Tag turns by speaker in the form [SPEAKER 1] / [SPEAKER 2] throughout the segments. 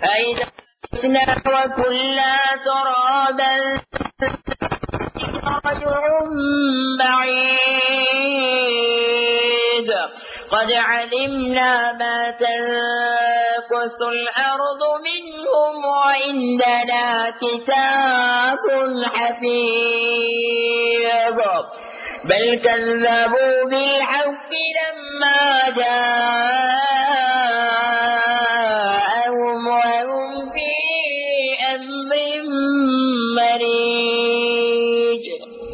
[SPEAKER 1] أئذا متنا وكنا ترابا رجع بعيد قد علمنا ما تنقص الأرض منهم وعندنا كتاب حفيظ بل كذبوا بالحق لما جاءهم وهم في أمر مريج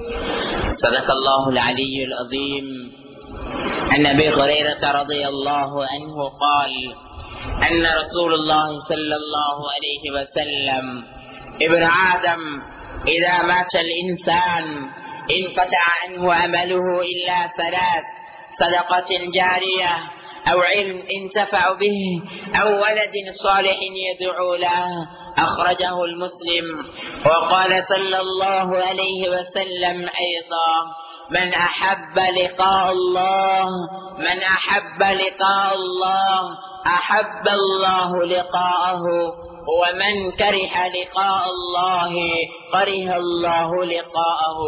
[SPEAKER 1] صدق الله العلي العظيم عن ابي هريره رضي الله عنه قال ان رسول الله صلى الله عليه وسلم ابن ادم اذا مات الانسان انقطع عنه عمله الا ثلاث صدقه جاريه او علم انتفع به او ولد صالح يدعو له اخرجه المسلم وقال صلى الله عليه وسلم ايضا من أحب لقاء الله من أحب لقاء الله أحب الله لقاءه ومن كره لقاء الله كره الله لقاءه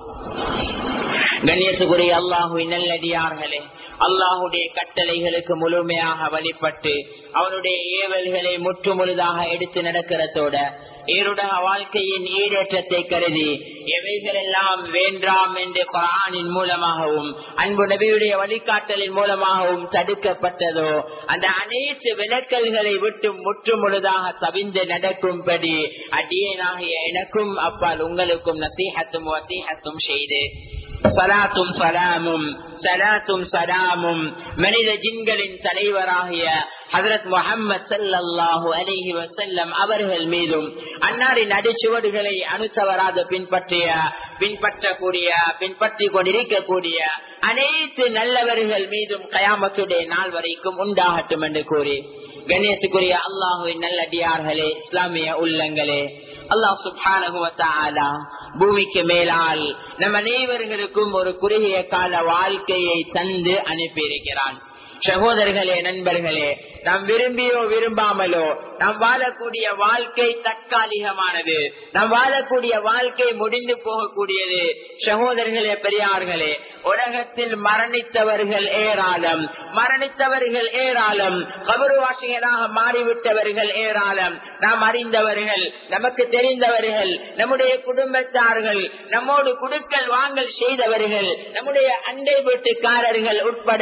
[SPEAKER 1] கண்ணியத்துக்குரிய அல்லாஹுவின் நல்லடியார்களே அல்லாஹுடைய கட்டளைகளுக்கு முழுமையாக வழிபட்டு அவனுடைய ஏவல்களை முற்று முழுதாக எடுத்து நடக்கிறதோட ஈருடக வாழ்க்கையின் ஈடேற்றத்தை கருதி எவைகளெல்லாம் வேண்டாம் என்று குரானின் மூலமாகவும் அன்பு நபியுடைய வழிகாட்டலின் மூலமாகவும் தடுக்கப்பட்டதோ அந்த அனைத்து விலக்கல்களை விட்டு முற்று முழுதாக தவிந்து நடக்கும்படி அடியேனாகிய எனக்கும் அப்பால் உங்களுக்கும் நசீகத்தும் வசீகத்தும் செய்து சலாத்தும் சலாமும் சலாத்தும் சலாமும் மனித ஜின்களின் தலைவராகிய ஹதரத் முகமது சல்லாஹூ அலிஹி வசல்லம் அவர்கள் மீதும் அன்னாரின் அடிச்சுவடுகளை அனுத்தவராத பின்பற்றிய பின்பற்றக்கூடிய பின்பற்றி கொண்டிருக்கக்கூடிய அனைத்து நல்லவர்கள் மீதும் கயாமத்துடைய நாள் வரைக்கும் உண்டாகட்டும் என்று கூறி கண்ணியத்துக்குரிய அல்லாஹுவின் நல்லடியார்களே இஸ்லாமிய உள்ளங்களே அல்லாஹ் சுபானகுவத்தாலா பூமிக்கு மேலால் நம் அனைவர்களுக்கும் ஒரு குறுகிய கால வாழ்க்கையை தந்து அனுப்பியிருக்கிறான் சகோதரர்களே நண்பர்களே நாம் விரும்பியோ விரும்பாமலோ நாம் வாழக்கூடிய வாழ்க்கை தற்காலிகமானது நாம் வாழக்கூடிய வாழ்க்கை முடிந்து போகக்கூடியது சகோதரர்களே பெரியார்களே உலகத்தில் மரணித்தவர்கள் ஏராளம் மரணித்தவர்கள் ஏராளம் கபருவாசிகளாக மாறிவிட்டவர்கள் ஏராளம் நாம் அறிந்தவர்கள் நமக்கு தெரிந்தவர்கள் நம்முடைய குடும்பத்தார்கள் நம்மோடு குடுக்கல் வாங்கல் செய்தவர்கள் நம்முடைய அண்டை வீட்டுக்காரர்கள் உட்பட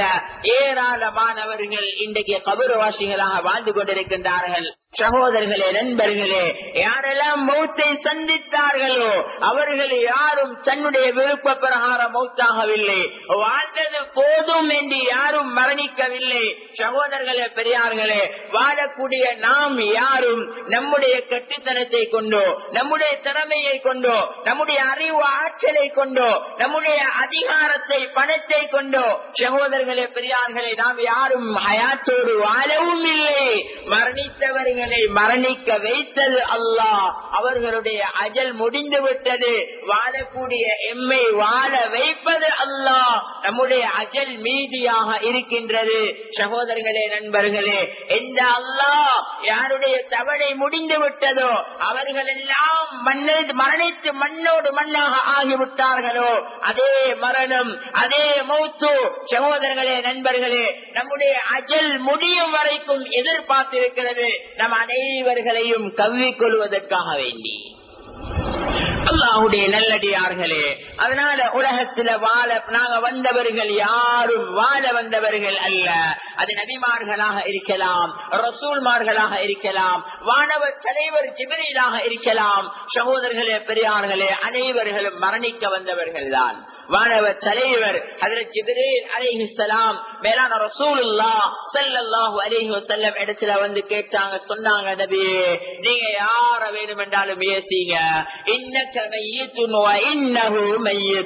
[SPEAKER 1] ஏராளமானவர்கள் இன்றைக்கு கபருவாசிகளாக வாழ்ந்து கொண்டிருக்கின்றார்கள் சகோதரர்களே நண்பர்களே யாரெல்லாம் மௌத்தை சந்தித்தார்களோ அவர்கள் யாரும் தன்னுடைய விருப்ப பிரகாரம் மௌத்தாகவில்லை வாழ்ந்தது போதும் என்று யாரும் மரணிக்கவில்லை சகோதரர்களே பெரியார்களே வாழக்கூடிய நாம் யாரும் நம்முடைய கட்டுத்தனத்தை கொண்டோ நம்முடைய திறமையை கொண்டோ நம்முடைய அறிவு ஆற்றலை கொண்டோ நம்முடைய அதிகாரத்தை பணத்தை கொண்டோ சகோதரர்களே பெரியார்களே நாம் யாரும் ஹயாத்தோடு வாழவும் இல்லை மரணித்தவர்கள் அவர்களை மரணிக்க வைத்தது அல்லாஹ் அவர்களுடைய அஜல் முடிந்து விட்டது வாழக்கூடிய எம்மை வாழ வைப்பது அல்லாஹ் நம்முடைய அஜல் மீதியாக இருக்கின்றது சகோதரர்களே நண்பர்களே எந்த அல்லாஹ் யாருடைய தவணை முடிந்து விட்டதோ அவர்கள் எல்லாம் மண்ணை மரணித்து மண்ணோடு மண்ணாக ஆகிவிட்டார்களோ அதே மரணம் அதே மௌத்து சகோதரர்களே நண்பர்களே நம்முடைய அஜல் முடியும் வரைக்கும் எதிர்பார்த்திருக்கிறது நம் அனைவர்களையும் கவ்விக் கொள்வதற்காக வேண்டி அல்லாஹுடைய நல்லடியார்களே அதனால உலகத்துல வாழ நாங்க வந்தவர்கள் யாரும் வாழ வந்தவர்கள் அல்ல அது நபிமார்களாக இருக்கலாம் ரசூல்மார்களாக இருக்கலாம் வானவர் தலைவர் ஜிபிரிலாக இருக்கலாம் சகோதரர்களே பெரியார்களே அனைவர்களும் மரணிக்க வந்தவர்கள் தான் வானவர் தலைவர் ஹதரத் ஜிப்ரீல் அலைஹிஸ்ஸலாம் மேலான ரசூலுல்லா ஸல்லல்லாஹு அலைஹி வஸல்லம் இடத்துல வந்து கேட்டாங்க சொன்னாங்க நபியே நீங்க யார வேணும் என்றாலும் ஏசிங்க இன்னக மையத்துன் வ இன்னஹு மையத்துன்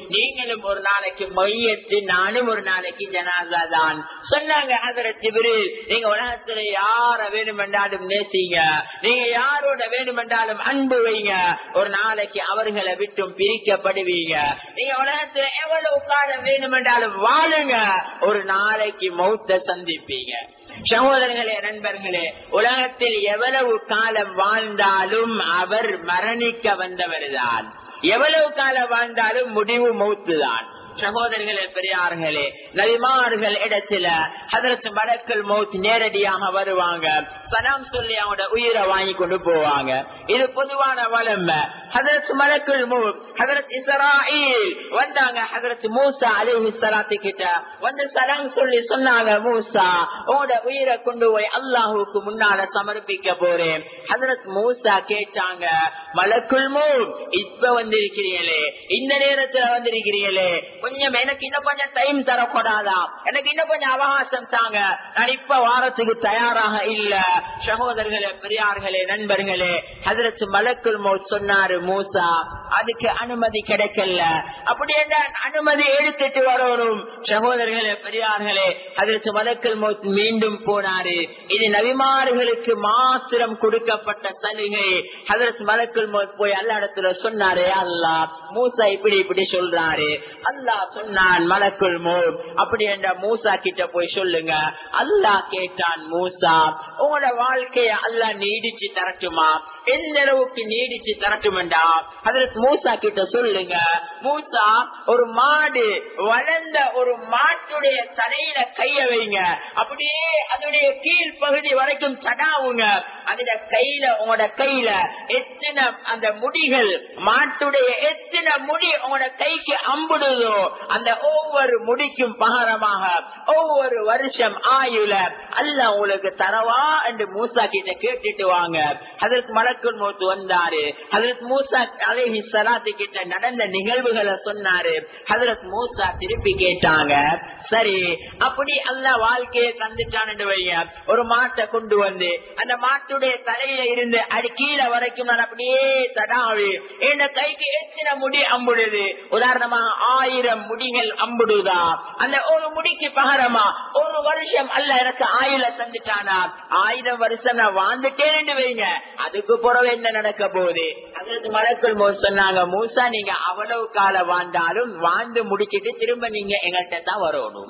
[SPEAKER 1] நீங்களும் ஒரு நாளைக்கு மையத்து நானும் ஒரு நாளைக்கு ஜனாதா தான் சொன்னாங்க அதற்கு நீங்க உலகத்துல யார வேணுமென்றாலும் நேசிங்க நீங்க யாரோட வேணுமென்றாலும் அன்பு வைங்க ஒரு நாளைக்கு அவர்களை விட்டும் பிரிக்கப்படுவீங்க நீங்க உலகத்துல எவ்வளவு காலம் வேணுமென்றாலும் வாழுங்க ஒரு நாளைக்கு மௌத்த சந்திப்பீங்க சகோதரர்களே நண்பர்களே உலகத்தில் எவ்வளவு காலம் வாழ்ந்தாலும் அவர் மரணிக்க வந்தவர்தான் எவ்வளவு காலம் வாழ்ந்தாலும் முடிவு மௌத்துதான் சகோதரர்களே பெரியார்களே நபிமார்கள் இடத்துல அதற்கு மலக்கள் மௌத் நேரடியாக வருவாங்க சலாம் சொல்லி அவனோட உயிரை வாங்கி கொண்டு போவாங்க இது பொதுவான வளம்ப ஹதரத் மலக்குள் மூத் ஹதரத் இஸ்ராயில் வந்தாங்க ஹதரத் மூசா அலிஹி சலாத்து கிட்ட வந்து சலாம் சொல்லி சொன்னாங்க மூசா உங்களோட உயிரை கொண்டு போய் அல்லாஹுக்கு முன்னால சமர்ப்பிக்க போறேன் ஹதரத் மூசா கேட்டாங்க மலக்குள் மூத் இப்ப வந்திருக்கிறீங்களே இந்த நேரத்துல வந்திருக்கிறீங்களே கொஞ்சம் எனக்கு இன்னும் கொஞ்சம் டைம் தரக்கூடாதா எனக்கு இன்னும் கொஞ்சம் அவகாசம் தாங்க நான் இப்ப வாரத்துக்கு தயாராக இல்ல சகோதரர்களே பெரியார்களே நண்பர்களே ஹதரத் மலக்குள் மௌத் சொன்னாரு மூசா அதுக்கு அனுமதி கிடைக்கல அப்படி என்ன அனுமதி எடுத்துட்டு வரணும் சகோதரர்களே பெரியார்களே அதற்கு மலக்கல் மௌத் மீண்டும் போனாரு இது நபிமார்களுக்கு மாத்திரம் கொடுக்கப்பட்ட சலுகை அதற்கு மலக்கல் மௌத் போய் அல்ல இடத்துல சொன்னாரு அல்லா மூசா இப்படி இப்படி சொல்றாரு அல்லா சொன்னான் மலக்குள் மௌத் அப்படி என்ற மூசா கிட்ட போய் சொல்லுங்க அல்லாஹ் கேட்டான் மூசா உங்களோட வாழ்க்கைய அல்லா நீடிச்சு தரட்டுமா எந்த அளவுக்கு நீடிச்சு தரட்டுமெண்டா அதற்கு மூசா கிட்ட சொல்லுங்க மூசா ஒரு மாடு வளர்ந்த ஒரு மாட்டுடைய தலையில கைய வைங்க அப்படியே அதனுடைய கீழ் பகுதி வரைக்கும் சடாவுங்க அந்த கையில உங்களோட கையில எத்தனை அந்த முடிகள் மாட்டுடைய எத்தனை முடி உங்களோட கைக்கு அம்புடுதோ அந்த ஒவ்வொரு முடிக்கும் பகரமாக ஒவ்வொரு வருஷம் ஆயுள அல்ல உங்களுக்கு தரவா என்று மூசா கிட்ட கேட்டுட்டு வாங்க அதற்கு மலக்குள் மூத்து வந்தாரு அதற்கு மூசா அலேஹி சலாத்து கிட்ட நடந்த நிகழ்வுகளை சொன்னாரு ஹதரத் மூசா திருப்பி கேட்டாங்க சரி அப்படி அல்ல வாழ்க்கையை தந்துட்டான்னு வைங்க ஒரு மாட்டை கொண்டு வந்து அந்த மாட்டுடைய தலையில இருந்து அடி கீழே வரைக்கும் நான் அப்படியே தடாவி என் கைக்கு எத்தனை முடி அம்புடுது உதாரணமாக ஆயிரம் முடிகள் அம்புடுதா அந்த ஒரு முடிக்கு பகரமா ஒரு வருஷம் அல்ல எனக்கு ஆயுள தந்துட்டானா ஆயிரம் வருஷம் நான் வாழ்ந்துட்டேன்னு வைங்க அதுக்கு பிறகு என்ன நடக்க போகுது அதற்கு மலக்குள் மோச சொன்னாங்க மூசா நீங்க அவ்வளவு காலம் வாழ்ந்தாலும் வாழ்ந்து முடிச்சிட்டு திரும்ப நீங்க எங்கள்கிட்ட தான் வரணும்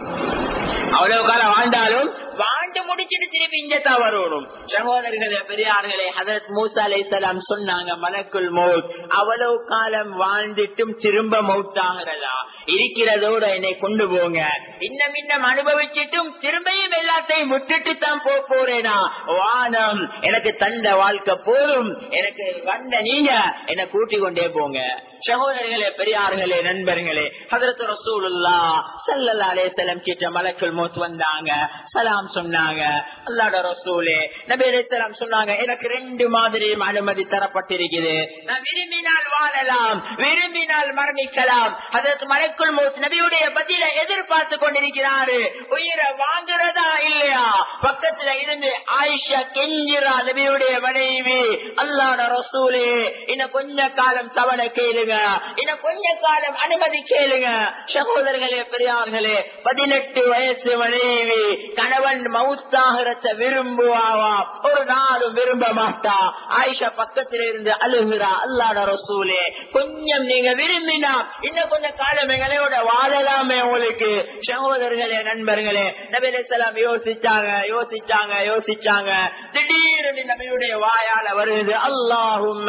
[SPEAKER 1] அவ்வளவு காலம் வாழ்ந்தாலும் வாழ்ந்து முடிச்சிட்டு திருப்பி இங்கத்தான் வரணும் சகோதரர்களே பெரியார்களே ஹதரத் மூசா அலை சலாம் சொன்னாங்க மலக்குள் மௌத் அவ்வளவு காலம் வாழ்ந்துட்டும் திரும்ப மௌத்தாகிறதா இருக்கிறதோட என்னை கொண்டு போங்க இன்னும் இன்னும் அனுபவிச்சிட்டும் திரும்பியும் எல்லாத்தையும் விட்டுட்டு தான் போ போறேனா வானம் எனக்கு தந்த வாழ்க்கை போதும் எனக்கு வந்த நீங்க என்னை கூட்டிக் கொண்டே போங்க சகோதரர்களே பெரியார்களே நண்பர்களே ஹதரத் ரசூலுல்லா சல்லல்லா அலேசலம் கிட்ட மலக்குள் மூத் வந்தாங்க சலாம் சொன்னாங்க அல்லாட ரசூலே நபி அலிசலாம் சொன்னாங்க எனக்கு ரெண்டு மாதிரியும் அனுமதி தரப்பட்டிருக்குது நான் விரும்பினால் வாழலாம் விரும்பினால் மரணிக்கலாம் அதற்கு மலைக்குள் மூத் நபியுடைய பதில எதிர்பார்த்து கொண்டிருக்கிறாரு உயிரை வாங்குறதா இல்லையா பக்கத்துல இருந்து ஆயிஷா கெஞ்சிரா நபியுடைய மனைவி அல்லாட ரசூலே இன்னும் கொஞ்ச காலம் தவணை கேளுங்க இன்னும் கொஞ்ச காலம் அனுமதி கேளுங்க சகோதரர்களே பெரியார்களே பதினெட்டு வயசு மனைவி கணவன் மவுத்தாகிறத விரும்புவாவா ஒரு நாளும் விரும்ப மாட்டா ஆயிஷா பக்கத்துல இருந்து அழுகுறா அல்லாட ரசூலே கொஞ்சம் நீங்க விரும்பினா இன்னும் கொஞ்சம் காலம் எங்களையோட வாழலாமே உங்களுக்கு சகோதரர்களே நண்பர்களே நபிலாம் யோசிச்சாங்க யோசிச்சாங்க யோசிச்சாங்க திடீர்னு நபியுடைய வாயால வருது அல்லாஹும்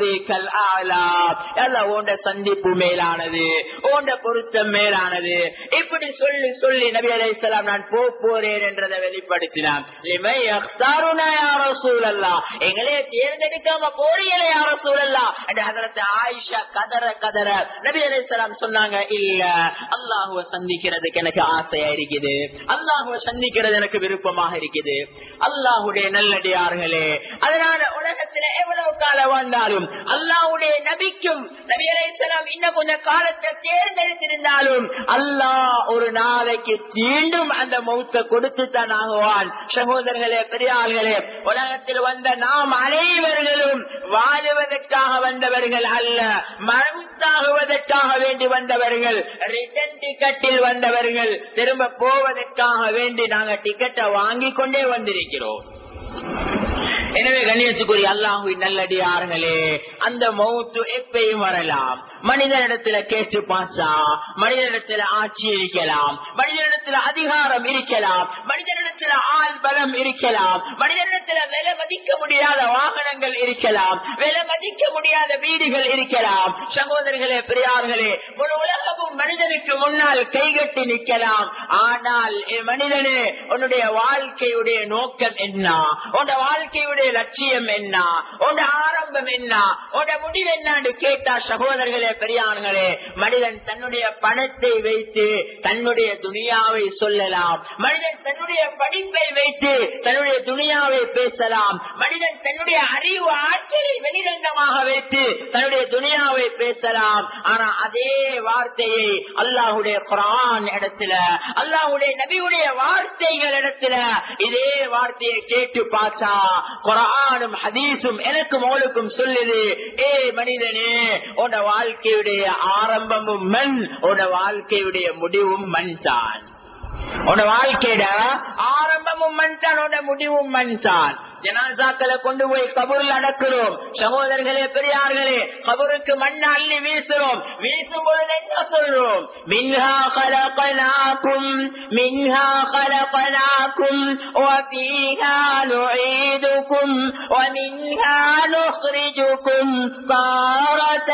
[SPEAKER 1] உண்ட சந்திப்பு மேலானது உண்ட பொருத்தம் மேலானது இப்படி சொல்லி சொல்லி நபி அலைசலாம் நான் போ போறேன் என்றதை வெளிப்படுத்தினான் எங்களே தேர்ந்தெடுக்காம போறீங்களே யார சூழல்லா அதற்கு ஆயிஷா கதற கதற நபி அலைசலாம் சொன்னாங்க இல்ல அல்லாஹுவ சந்திக்கிறதுக்கு எனக்கு ஆசையா இருக்குது அல்லாஹுவ சந்திக்கிறது எனக்கு விருப்பமாக இருக்குது அல்லாஹுடைய நல்லடியார்கள் பெரியார்களே அதனால உலகத்துல எவ்வளவு காலம் வாழ்ந்தாலும் அல்லாவுடைய நபிக்கும் நபி அலைசலாம் இன்னும் கொஞ்சம் காலத்தை தேர்ந்தெடுத்திருந்தாலும் அல்லாஹ் ஒரு நாளைக்கு தீண்டும் அந்த மௌத்த கொடுத்து தான் ஆகுவான் சகோதரர்களே பெரியார்களே உலகத்தில் வந்த நாம் அனைவர்களும் வாழுவதற்காக வந்தவர்கள் அல்ல மறுத்தாகுவதற்காக வேண்டி வந்தவர்கள் ரிட்டன் டிக்கெட்டில் வந்தவர்கள் திரும்ப போவதற்காக வேண்டி நாங்க டிக்கெட்டை வாங்கி கொண்டே வந்திருக்கிறோம் எனவே கண்ணியத்துக்குரிய அல்லாஹுவின் நல்லடியார்களே அந்த மௌத்து எப்பயும் வரலாம் மனிதனிடத்துல கேட்டு பார்த்தா மனிதனிடத்துல ஆட்சி இருக்கலாம் மனிதனிடத்துல அதிகாரம் இருக்கலாம் மனிதனிடத்துல ஆள் பலம் இருக்கலாம் மனிதனிடத்துல விலை மதிக்க முடியாத வாகனங்கள் இருக்கலாம் விலை மதிக்க முடியாத வீடுகள் இருக்கலாம் சகோதரர்களே பெரியார்களே ஒரு உலகமும் மனிதனுக்கு முன்னால் கைகட்டி நிற்கலாம் ஆனால் மனிதனே உன்னுடைய வாழ்க்கையுடைய நோக்கம் என்ன உன் வாழ்க்கையுடைய லட்சியம் என்ன உன் ஆரம்பம் என்ன உன் முடிவு என்னன்னு கேட்டா சகோதரர்களே பெரியார்களே மனிதன் தன்னுடைய பணத்தை வைத்து தன்னுடைய துணியாவை சொல்லலாம் மனிதன் தன்னுடைய படிப்பை வைத்து தன்னுடைய துணியாவை பேசலாம் மனிதன் தன்னுடைய அறிவு ஆற்றலை வெளிரங்கமாக வைத்து தன்னுடைய துணியாவை பேசலாம் ஆனா அதே வார்த்தையை அல்லாஹுடைய குரான் இடத்துல அல்லாஹுடைய நபியுடைய வார்த்தைகள் இடத்துல இதே வார்த்தையை கேட்டு பார்த்தா குரானும் ஹதீஸும் எனக்கும் அவளுக்கும் சொல்லுது ஏ மனிதனே உன வாழ்க்கையுடைய ஆரம்பமும் மண் உன வாழ்க்கையுடைய முடிவும் மண் தான் உன வாழ்க்கையிட ஆரம்பமும் மண் தான் உன முடிவும் மண் தான் ஜனாசாக்களை கொண்டு போய் கபூரில் அடக்கிறோம் சகோதரர்களே பெரியார்களே கபூருக்கு மண் அள்ளி வீசுறோம் வீசும் பொழுது என்ன சொல்றோம் மின்ஹா கலப்பனாக்கும் மின்ஹா கலப்பனாக்கும் وفيها نعيدكم ومنها نخرجكم تارة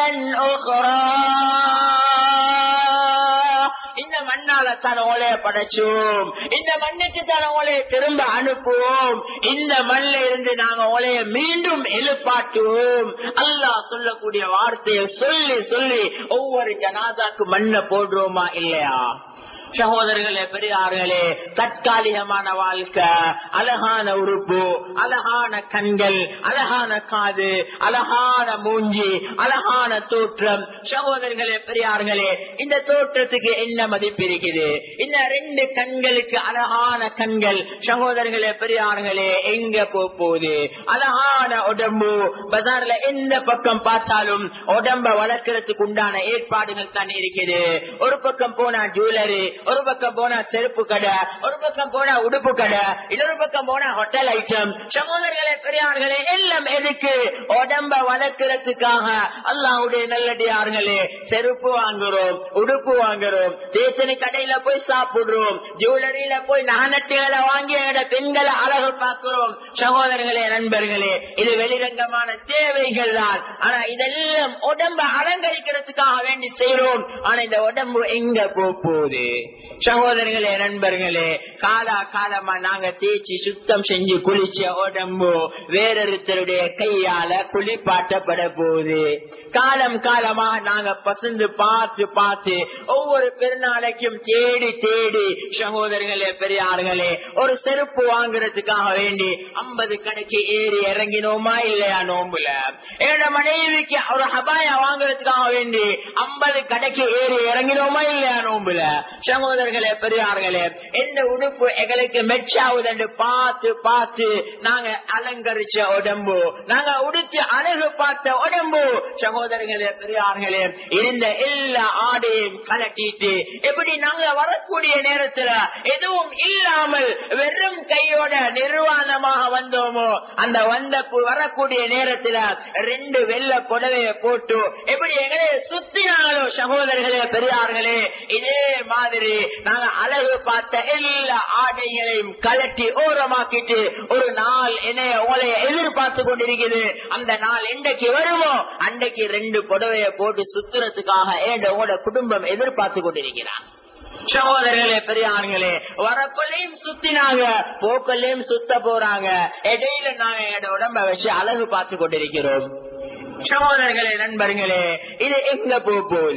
[SPEAKER 1] أخرى இந்த மண்ணால தான் ஓலைய படைச்சோம் இந்த மண்ணுக்கு தான் ஓலைய திரும்ப அனுப்புவோம் இந்த மண்ணில இருந்து நாங்க ஓலைய மீண்டும் எழுப்பாட்டுவோம் அல்லாஹ் சொல்லக்கூடிய வார்த்தையை சொல்லி சொல்லி ஒவ்வொரு ஜனாதாக்கு மண்ணை போடுறோமா இல்லையா சகோதரர்களே பெரியார்களே தற்காலிகமான வாழ்க்கை அழகான உறுப்பு அழகான கண்கள் அழகான காது அழகான மூஞ்சி அழகான தோற்றம் சகோதரர்களே பெரியார்களே இந்த தோற்றத்துக்கு என்ன மதிப்பு இருக்குது இந்த ரெண்டு கண்களுக்கு அழகான கண்கள் சகோதரர்களே பெரியார்களே எங்க போகுது அழகான உடம்பு பஜார்ல எந்த பக்கம் பார்த்தாலும் உடம்ப வளர்க்கறதுக்கு உண்டான ஏற்பாடுகள் தான் இருக்குது ஒரு பக்கம் போனா ஜுவல்லரி ஒரு பக்கம் போனா செருப்பு கடை ஒரு பக்கம் போனா உடுப்பு கடை இன்னொரு பக்கம் போனா ஹோட்டல் ஐட்டம் சகோதரர்களே பெரியார்களே எல்லாம் எதுக்கு உடம்ப வளர்க்கறதுக்காக அல்லாவுடைய நல்லடியார்களே செருப்பு வாங்குறோம் உடுப்பு வாங்குறோம் தேசனி கடையில போய் சாப்பிடுறோம் ஜுவல்லரியில போய் நகநட்டுகளை வாங்கி பெண்களை அழகு பார்க்கிறோம் சகோதரர்களே நண்பர்களே இது வெளிரங்கமான தேவைகள் தான் ஆனா இதெல்லாம் உடம்ப அலங்கரிக்கிறதுக்காக வேண்டி செய்யறோம் ஆனா இந்த உடம்பு எங்க போகுது சகோதரர்களே நண்பர்களே காலா காலமா நாங்க தேய்ச்சி சுத்தம் செஞ்சு குளிச்ச உடம்பு வேறொருத்தருடைய கையால குளிப்பாட்டப்பட போகுது காலம் காலமா நாங்க பசந்து பார்த்து பார்த்து ஒவ்வொரு பெருநாளைக்கும் தேடி தேடி சகோதரர்களே பெரியார்களே ஒரு செருப்பு வாங்குறதுக்காக வேண்டி ஐம்பது கடைக்கு ஏறி இறங்கினோமா இல்லையா நோம்புல என்னோட மனைவிக்கு ஒரு ஹபாயா வாங்குறதுக்காக வேண்டி ஐம்பது கடைக்கு ஏறி இறங்கினோமா இல்லையா நோம்புல சகோதரர்களே பெரியார்களே எந்த உடுப்பு எங்களுக்கு மெச்சாவுது பார்த்து பார்த்து நாங்க அலங்கரிச்ச உடம்பு நாங்க உடுத்து அழகு பார்த்த உடம்பு சகோதரர்களே பெரியார்களே இருந்த எல்லா ஆடையும் கலட்டிட்டு எப்படி நாங்க வரக்கூடிய நேரத்துல எதுவும் இல்லாமல் வெறும் கையோட நிர்வாணமாக வந்தோமோ அந்த வந்த வரக்கூடிய நேரத்துல ரெண்டு வெள்ள புடவைய போட்டு எப்படி எங்களே சுத்தினாங்களோ சகோதரர்களே பெரியார்களே இதே மாதிரி நாங்க அழகு பார்த்த எல்லா ஆடைகளையும் கலட்டி ஓரமாக்கிட்டு ஒரு நாள் என்னைய உங்களைய எதிர்பார்த்து கொண்டிருக்கிறது அந்த நாள் என்றைக்கு வருமோ அன்றைக்கு ரெண்டு புடவைய போட்டு சுத்துறதுக்காக ஏண்ட உங்களோட குடும்பம் எதிர்பார்த்து கொண்டிருக்கிறான் சகோதரர்களே பெரியார்களே வரப்பள்ளையும் சுத்தினாங்க போக்கல்லையும் சுத்த போறாங்க இடையில நாங்க எங்களோட உடம்ப வச்சு அழகு பார்த்து கொண்டிருக்கிறோம் சகோதரர்களே நண்பர்களே இது எங்க போகுது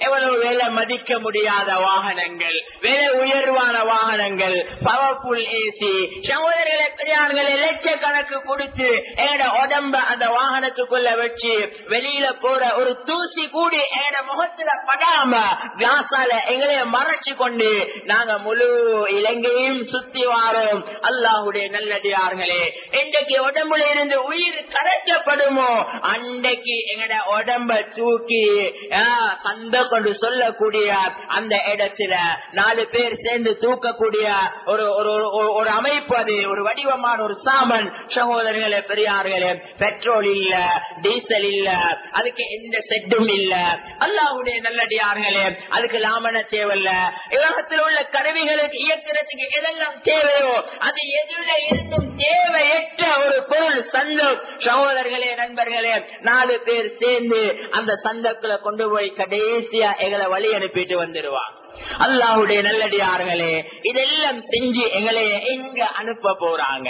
[SPEAKER 1] எவ்வளவு வேலை மதிக்க முடியாத வாகனங்கள் வேலை உயர்வான வாகனங்கள் பவர்ஃபுல் ஏசி சகோதரர்களை பெரியார்களை லட்சக்கணக்கு கொடுத்து எங்கட உடம்ப அந்த வாகனத்துக்குள்ள வச்சு வெளியில போற ஒரு தூசி கூடி எங்கட முகத்துல படாம கிளாஸால எங்களைய மறைச்சு கொண்டு நாங்க முழு இலங்கையும் சுத்தி வாரோம் அல்லாஹுடைய நல்லடியார்களே இன்றைக்கு உடம்புல இருந்து உயிர் கரைக்கப்படுமோ அன்றைக்கு எங்கட உடம்ப தூக்கி சந்த கொண்டு சொல்லக்கூடிய அந்த இடத்துல நாலு பேர் சேர்ந்து தூக்கக்கூடிய ஒரு ஒரு அமைப்பு அது ஒரு வடிவமான ஒரு சாமன் சகோதரர்களே பெரியார்களே பெட்ரோல் இல்ல டீசல் இல்ல அதுக்கு எந்த செட்டும் இல்ல அல்லாஹுடைய நல்லடியார்களே அதுக்கு லாமன தேவையில்ல உலகத்தில் உள்ள கருவிகளுக்கு இயக்கிறதுக்கு எதெல்லாம் தேவையோ அது எதுல இருந்தும் தேவையற்ற ஒரு பொருள் சந்தம் சகோதரர்களே நண்பர்களே நாலு பேர் சேர்ந்து அந்த சந்தக்குள்ள கொண்டு போய் கடைசியா எங்களை வழி அனுப்பிட்டு வந்துடுவாங்க அல்லாஹுடைய நல்லடியார்களே இதெல்லாம் செஞ்சு எங்களை எங்க அனுப்ப போறாங்க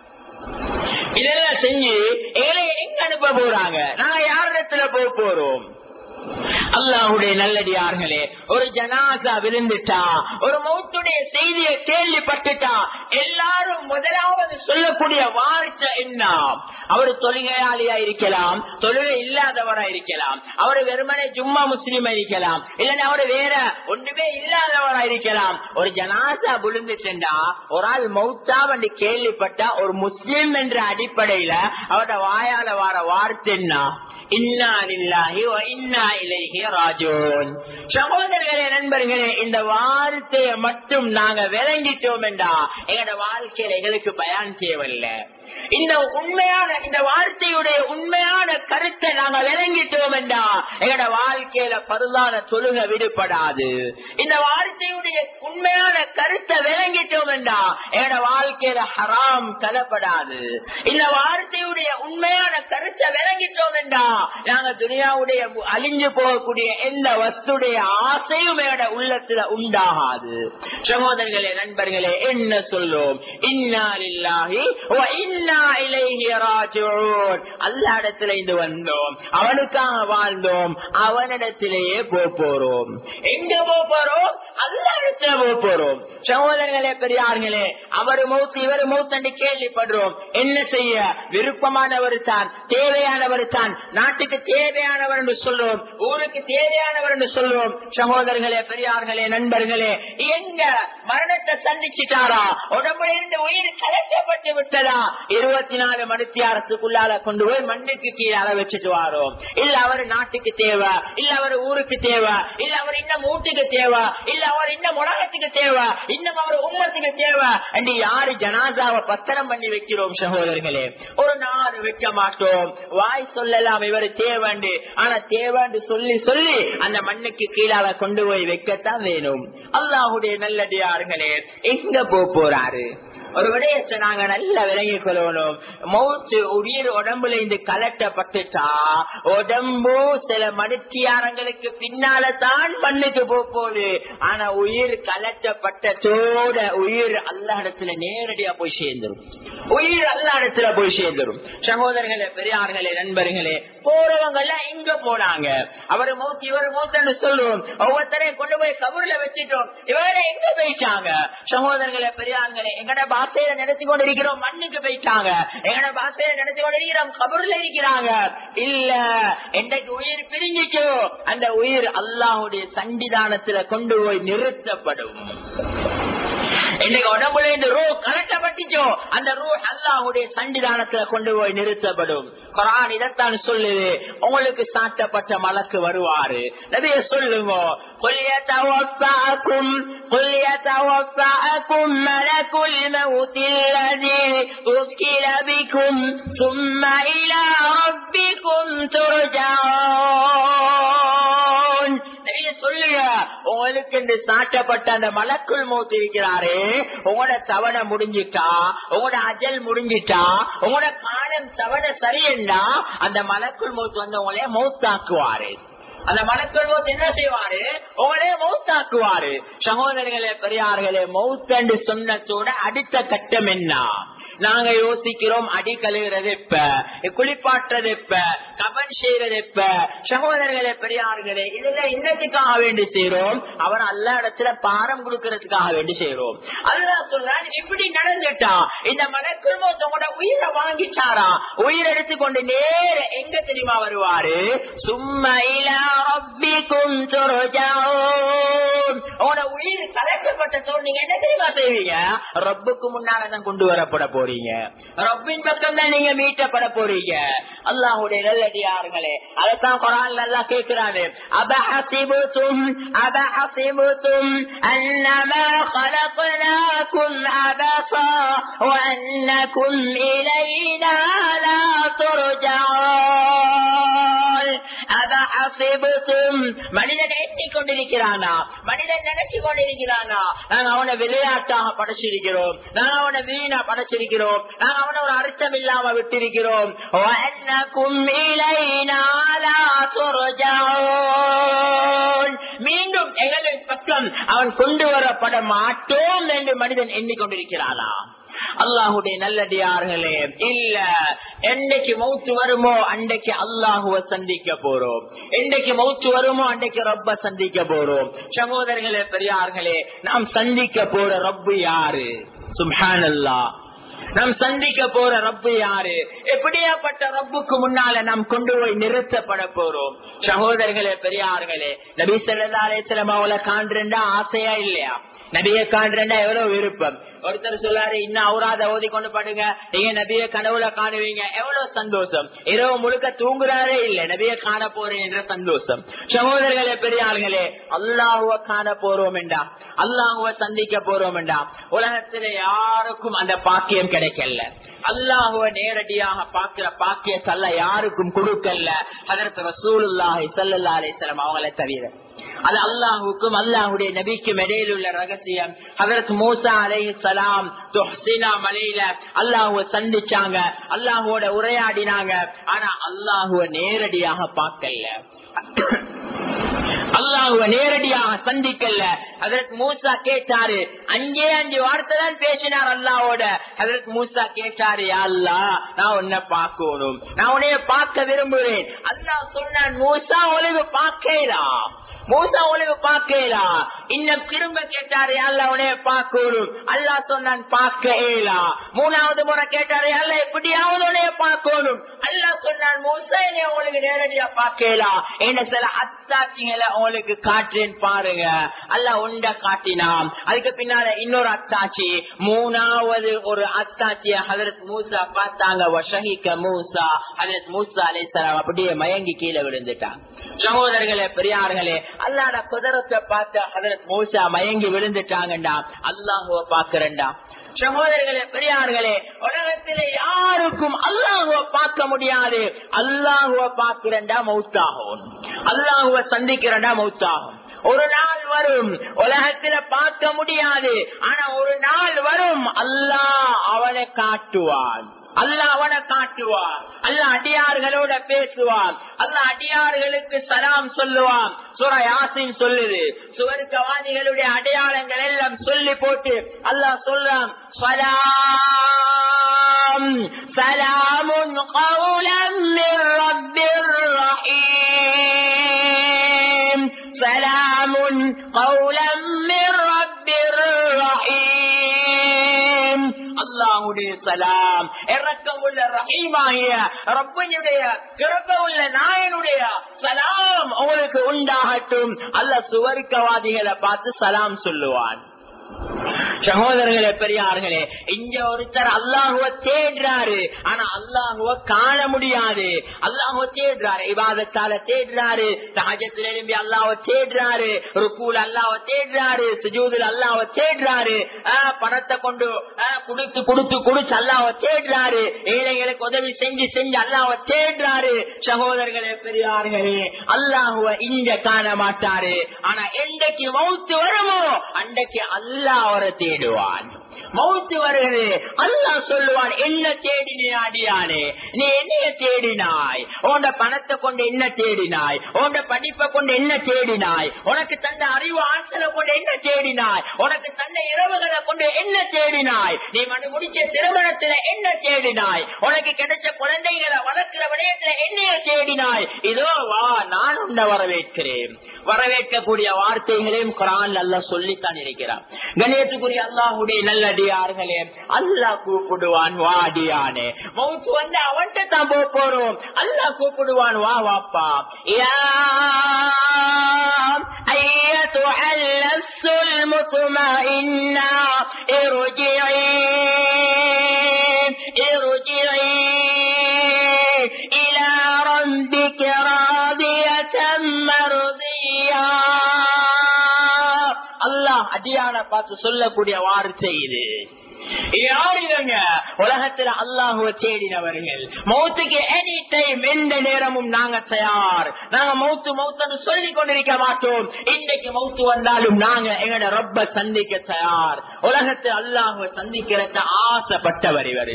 [SPEAKER 1] இதெல்லாம் செஞ்சு எங்களை எங்க அனுப்ப போறாங்க நாங்க யாரிடத்துல போக போறோம் அல்லாஹுடைய நல்லடியார்களே ஒரு ஜனாசா விழுந்துட்டா ஒரு மௌத்துடைய செய்தியை கேள்விப்பட்டுட்டா எல்லாரும் முதலாவது சொல்லக்கூடிய வார்த்தை என்ன அவர் தொழுகையாளியா இருக்கலாம் தொழுகை இல்லாதவரா இருக்கலாம் அவர் வெறுமனே ஜும்மா முஸ்லீம் இருக்கலாம் இல்லன்னா அவர் வேற ஒன்றுமே இல்லாதவரா இருக்கலாம் ஒரு ஜனாசா விழுந்துட்டா ஒரு ஆள் மௌத்தா வந்து கேள்விப்பட்டா ஒரு முஸ்லீம் என்ற அடிப்படையில அவரோட வாயால வர வார்த்தை என்ன இன்னா இல்லாஹி இன்னா இலைஹி ராஜோன் சகோதரர்களே நண்பர்களே இந்த வார்த்தையை மட்டும் நாங்க விளங்கிட்டோம் என்றா எங்களோட வாழ்க்கையில எங்களுக்கு பயன் தேவையில்லை இந்த உண்மையான இந்த வார்த்தையுடைய உண்மையான கருத்தை நாங்க விளங்கிட்டோம் என்றா எங்களோட வாழ்க்கையில பருதான தொழுக விடுபடாது இந்த வார்த்தையுடைய உண்மையான கருத்தை விளங்கிட்டோம் என்றா எங்களோட வாழ்க்கையில ஹராம் கலப்படாது இந்த வார்த்தையுடைய உண்மையான கருத்தை விளங்கிட்டோம் என்றா நாங்க துனியாவுடைய அழிஞ்சு போகக்கூடிய எந்த வஸ்துடைய ஆசையும் எங்களோட உள்ளத்துல உண்டாகாது சகோதரர்களே நண்பர்களே என்ன சொல்லும் இன்னாலில்லாஹி இன்னா அல்ல இடத்துல இருந்து வந்தோம் அவனுக்காக வாழ்ந்தோம் அவனிடத்திலேயே போறோம் எங்க போறோம் அல்ல இடத்துல போறோம் சகோதரர்களே பெரியார்களே அவர் மௌத்து இவர் மௌத்து கேள்விப்படுறோம் என்ன செய்ய விருப்பமானவர் தான் தேவையானவர் தான் நாட்டுக்கு தேவையானவர் என்று சொல்லுவோம் ஊருக்கு தேவையானவர் என்று சொல்லுவோம் சகோதரர்களே பெரியார்களே நண்பர்களே எங்க மரணத்தை சந்திச்சுட்டாரா உடம்புல இருந்து உயிர் கலக்கப்பட்டு விட்டதா இருபத்தி நாலு மணித்தியாரத்துக்குள்ளால கொண்டு போய் மண்ணுக்கு கீழே வச்சுட்டு வாரோம் இல்ல அவர் நாட்டுக்கு தேவை இல்ல அவர் ஊருக்கு தேவை இல்ல அவர் இன்னும் வீட்டுக்கு தேவை இல்ல அவர் இன்னும் உலகத்துக்கு தேவை இன்னும் அவர் உம்மத்துக்கு தேவை என்று யாரு ஜனாதாவை பத்திரம் பண்ணி வைக்கிறோம் சகோதரர்களே ஒரு நாள் வைக்க மாட்டோம் வாய் சொல்லலாம் இவர் தேவைண்டு ஆனா தேவைன்னு சொல்லி சொல்லி அந்த மண்ணுக்கு கீழால கொண்டு போய் வைக்கத்தான் வேணும் அல்லாஹுடைய நல்லடியார்களே எங்க போறாரு ஒரு விடயத்தை நாங்க நல்லா விளங்கிக் கொள்ளணும் மௌத்து உயிர் உடம்புல இருந்து கலட்டப்பட்டுட்டா உடம்பு சில மனுத்தியாரங்களுக்கு பின்னால தான் மண்ணுக்கு போகுது ஆனா உயிர் கலட்டப்பட்டதோட உயிர் அல்ல இடத்துல நேரடியா போய் சேர்ந்துரும் உயிர் அல்ல இடத்துல போய் சேர்ந்துரும் சகோதரர்களே பெரியார்களே நண்பர்களே போறவங்க எல்லாம் இங்க போனாங்க அவர் மௌத்து இவர் மௌத்தன்னு சொல்லுவோம் ஒவ்வொருத்தரையும் கொண்டு போய் கபூர்ல வச்சுட்டோம் இவரை எங்க போயிட்டாங்க சகோதரர்களே பெரியார்களே எங்கட பாசையில நடத்தி கொண்டு இருக்கிறோம் மண்ணுக்கு போயிட்டாங்க எங்கட பாசையில நடத்தி கொண்டு இருக்கிறோம் கபூர்ல இருக்கிறாங்க இல்ல என்றைக்கு உயிர் பிரிஞ்சிச்சோ அந்த உயிர் அல்லாஹுடைய சண்டிதானத்துல கொண்டு போய் நிறுத்தப்படும் இன்னைக்கு உடம்புல இந்த ரூ கலட்டப்பட்டுச்சோ அந்த ரூ அல்லாஹுடைய சண்டிதானத்துல கொண்டு போய் நிறுத்தப்படும் குரான் இதைத்தான் சொல்லுது உங்களுக்கு சாட்டப்பட்ட மலக்கு வருவாரு நபிய சொல்லுங்க قل يتوفاكم ملك الموت الذي وكل بكم ثم إلى ربكم ترجعون சொல்லுங்க உங்களுக்கு என்று சாட்டப்பட்ட அந்த மலக்குள் மூத்து இருக்கிறாரே உங்களோட தவணை முடிஞ்சிட்டா உங்களோட அஜல் முடிஞ்சிட்டா உங்களோட காலம் தவணை சரியண்டா அந்த மலக்குள் மூத்து வந்து உங்களே மௌத்தாக்குவாரு அந்த மலக்கள் மௌத் என்ன செய்வாரு உங்களே மௌத்தாக்குவாரு சகோதரர்களே பெரியார்களே மௌத்தண்டு சொன்னதோட அடுத்த கட்டம் என்ன நாங்க யோசிக்கிறோம் அடி கழுகிறது எப்ப குளிப்பாட்டுறது எப்ப கபன் செய்யறது எப்ப சகோதரர்களே பெரியார்களே இதெல்லாம் இன்னத்துக்காக வேண்டி செய்யறோம் அவர் அல்ல இடத்துல பாரம் கொடுக்கறதுக்காக வேண்டி செய்யறோம் அதுதான் சொல்றான் இப்படி நடந்துட்டா இந்த மனக்குள் மொத்தவங்களோட உயிரை வாங்கிட்டாரா உயிர் எடுத்துக்கொண்டு நேர எங்க தெரியுமா வருவாரு சும்மா ரப்பிக்கும் உங்களோட உயிர் கலைக்கப்பட்டதோடு நீங்க என்ன தெரியுமா செய்வீங்க ரப்புக்கு முன்னாலதான் கொண்டு வரப்பட போறீங்க ரப்பின் பக்கம் தான் நீங்க மீட்டப்பட போறீங்க அல்லாஹுடைய நல்லடியார்களே அதைத்தான் குரான் நல்லா கேட்கிறாரு அபஹசிபுத்தும் அபஹசிபுத்தும் அன்னமா خلقناكم عبثا وأنكم إلينا لا ترجعون அபஹசிபுத்தும் மனிதன் எண்ணிக்கொண்டிருக்கிறானா மனிதன் நினைச்சு கொண்டிருக்கிறானா நாங்க அவனை விளையாட்டாக படைச்சிருக்கிறோம் நாங்க அவனை வீணா படைச்சிருக்கிறோம் நாங்க அவனை ஒரு அர்த்தம் இல்லாம விட்டிருக்கிறோம் மீண்டும் எங்களின் பக்கம் அவன் கொண்டு வரப்பட மாட்டோம் என்று மனிதன் எண்ணிக்கொண்டிருக்கிறானா அல்லாஹுடைய நல்லடியார்களே இல்ல என்னைக்கு மௌத்து வருமோ அன்றைக்கு அல்லாஹுவ சந்திக்க போறோம் என்னைக்கு மௌத்து வருமோ அன்றைக்கு ரப்ப சந்திக்க போறோம் சகோதரர்களே பெரியார்களே நாம் சந்திக்க போற ரப்பு யாரு சும்ஹான் அல்லா நாம் சந்திக்க போற ரப்பு யாரு எப்படியாப்பட்ட ரப்புக்கு முன்னால நாம் கொண்டு போய் நிறுத்தப்பட போறோம் சகோதரர்களே பெரியார்களே நபி சொல்லா அலேஸ்லம் அவளை காண்றா ஆசையா இல்லையா நபிய காண்றா எவ்வளவு விருப்பம் ஒருத்தர் சொல்லாரு இன்னும் அவராத ஓதி கொண்டு பாடுங்க நீங்க நபிய கனவுல காணுவீங்க எவ்வளவு சந்தோஷம் இரவு முழுக்க தூங்குறாரே இல்ல நபிய காண போறேன் என்ற சந்தோஷம் சகோதரர்களே பெரியார்களே அல்லாஹுவ காண போறோம் என்றா அல்லாஹுவ சந்திக்க போறோம் என்றா உலகத்துல யாருக்கும் அந்த பாக்கியம் கிடைக்கல அல்லாஹுவ நேரடியாக பாக்குற பாக்கியத்தல்ல யாருக்கும் கொடுக்கல அதற்கு ரசூலுல்லாஹி சல்லா அலிஸ்லாம் அவங்களை தவிர அது அல்லாஹுக்கும் அல்லாஹுடைய நபிக்கும் இடையில் உள்ள ரகசியம் அதற்கு மூசா அலை சலாம் துஹ்சினா மலையில அல்லாஹுவ சந்திச்சாங்க அல்லாஹுவோட உரையாடினாங்க ஆனா அல்லாஹுவ நேரடியாக பார்க்கல அல்லாஹுவ நேரடியாக சந்திக்கல அதற்கு மூசா கேட்டாரு அங்கே அஞ்சு வார்த்தை தான் பேசினார் அல்லாவோட அதற்கு மூசா கேட்டாரு அல்லா நான் உன்னை பார்க்கணும் நான் உன்னைய பார்க்க விரும்புறேன் அல்லாஹ் சொன்னான் மூசா உலக பார்க்கலாம் மூசா உலக பார்க்கலா இன்னும் திரும்ப கேட்டாரு அல்ல உனைய பார்க்கணும் அல்லா சொன்னான் பார்க்க ஏலா மூணாவது முறை கேட்டாரு அல்ல எப்படியாவது உனைய பார்க்கணும் அல்லா சொன்னான் மூசா என்னைய உங்களுக்கு நேரடியா பார்க்கலாம் என்ன சில அத்தாட்சிகளை உங்களுக்கு காட்டுறேன் பாருங்க அல்ல உண்ட காட்டினான் அதுக்கு பின்னால இன்னொரு அத்தாட்சி மூணாவது ஒரு அத்தாட்சிய ஹதரத் மூசா பார்த்தாங்க வஷஹிக்க மூசா ஹதரத் மூசா அலிசலாம் அப்படியே மயங்கி கீழே விழுந்துட்டான் சகோதரர்களே பெரியார்களே அல்லாட குதிரத்தை பார்த்து ஹதரத் மூசா மயங்கி விழுந்துட்டாங்கண்டா அல்லாஹுவ பாக்குறண்டா சகோதரர்களே பெரியார்களே உலகத்திலே யாருக்கும் அல்லாஹுவ பார்க்க முடியாது அல்லாஹுவ பார்க்கிறண்டா மௌத்தாகும் அல்லாஹுவ சந்திக்கிறண்டா மௌத்தாகும் ஒரு நாள் வரும் உலகத்துல பார்க்க முடியாது ஆனா ஒரு நாள் வரும் அல்லாஹ் அவனை காட்டுவான் அல்ல அவனை காட்டுவான் அல்ல அடியார்களோட பேசுவான் அல்ல அடியார்களுக்கு சலாம் சொல்லுவான் சுர யாசின் சொல்லுது சுவர்க்கவாதிகளுடைய அடையாளங்கள் எல்லாம் சொல்லி போட்டு அல்லாஹ் சொல்றான் சலாம் சலாமுன் கௌலம் ரப்பிர் ரஹீம் சலாமுன் கௌலம் ரப்பிர் ரஹீம் அல்லாஹுடைய சலாம் இறக்கமுள்ள ரஹீமாகிய ரப்பனுடைய கிறக்கமுள்ள நாயனுடைய சலாம் உங்களுக்கு உண்டாகட்டும் அல்ல சுவர்க்கவாதிகளை பார்த்து சலாம் சொல்லுவான் சகோதரர்களே பெரியார்களே இங்க ஒருத்தர் அல்லாஹுவ தேடுறாரு ஆனா அல்லாஹுவ காண முடியாது அல்லாஹுவ தேடுறாரு இவாதத்தால தேடுறாரு சகஜத்தில் எழும்பி அல்லாஹ் தேடுறாரு ருக்கூல் அல்லாஹ் தேடுறாரு சுஜூதில் அல்லாஹ் தேடுறாரு பணத்தை கொண்டு குடுத்து குடுத்து குடிச்சு அல்லாஹ் தேடுறாரு ஏழைகளுக்கு உதவி செஞ்சு செஞ்சு அல்லாஹ் தேடுறாரு சகோதரர்களே பெரியார்களே அல்லாஹுவ இங்க காண மாட்டாரு ஆனா என்றைக்கு மௌத்து வருமோ அன்றைக்கு அல்லாஹ் அவரை தேடுவான் மௌத்து வருகிறது அல்லாஹ் சொல்லுவான் என்ன தேடினே அடியானே நீ என்னைய தேடினாய் உன்ட பணத்தை கொண்டு என்ன தேடினாய் உன்ட படிப்பை கொண்டு என்ன தேடினாய் உனக்கு தந்த அறிவு ஆற்றலை கொண்டு என்ன தேடினாய் உனக்கு தந்த இரவுகளை கொண்டு என்ன தேடினாய் நீ மனு முடிச்ச திருமணத்துல என்ன தேடினாய் உனக்கு கிடைச்ச குழந்தைகளை வளர்க்கிற விடயத்துல என்னைய தேடினாய் இதோ வா நான் உன்னை வரவேற்கிறேன் வரவேற்கக்கூடிய வார்த்தைகளையும் குரான் அல்ல சொல்லித்தான் இருக்கிறார் கணேசுக்குரிய அல்லாஹுடைய நல்லடியார்களே அல்லாஹ் கூப்பிடுவான் வாடியானே மவுத்து வந்து அவன்கிட்ட தான் போக போறோம் அல்லாஹ் கூப்பிடுவான் வா வாப்பா யா أيتها النفس المطمئنة ارجعي ارجعي إلى ربك راضية مرضية அல்லாஹ் அடியான பார்த்து சொல்லக்கூடிய வார்த்தை இது யார் இவங்க உலகத்துல அல்லாஹுவ தேடினவர்கள் மௌத்துக்கு எனி டைம் எந்த நேரமும் நாங்க தயார் நாங்க மௌத்து மௌத்தன்னு சொல்லிக் கொண்டிருக்க மாட்டோம் இன்னைக்கு மௌத்து வந்தாலும் நாங்க எங்கட ரொம்ப சந்திக்க தயார் உலகத்தில் அல்லாஹுவ சந்திக்கிறத ஆசைப்பட்டவர் இவர்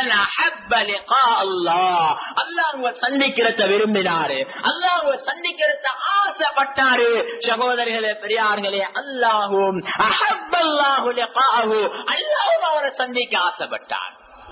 [SPEAKER 1] அல்லாஹ் அல்லாஹுவ சந்திக்கிறத விரும்பினாரு அல்லாஹுவ சந்திக்கிறத ஆசைப்பட்டாரு சகோதரர்களே பெரியார்களே அல்லாஹும் அஹப்பல்லாஹு லிகாஹு அல்லாஹும் அவரை சந்திக்க ஆசைப்பட்டார்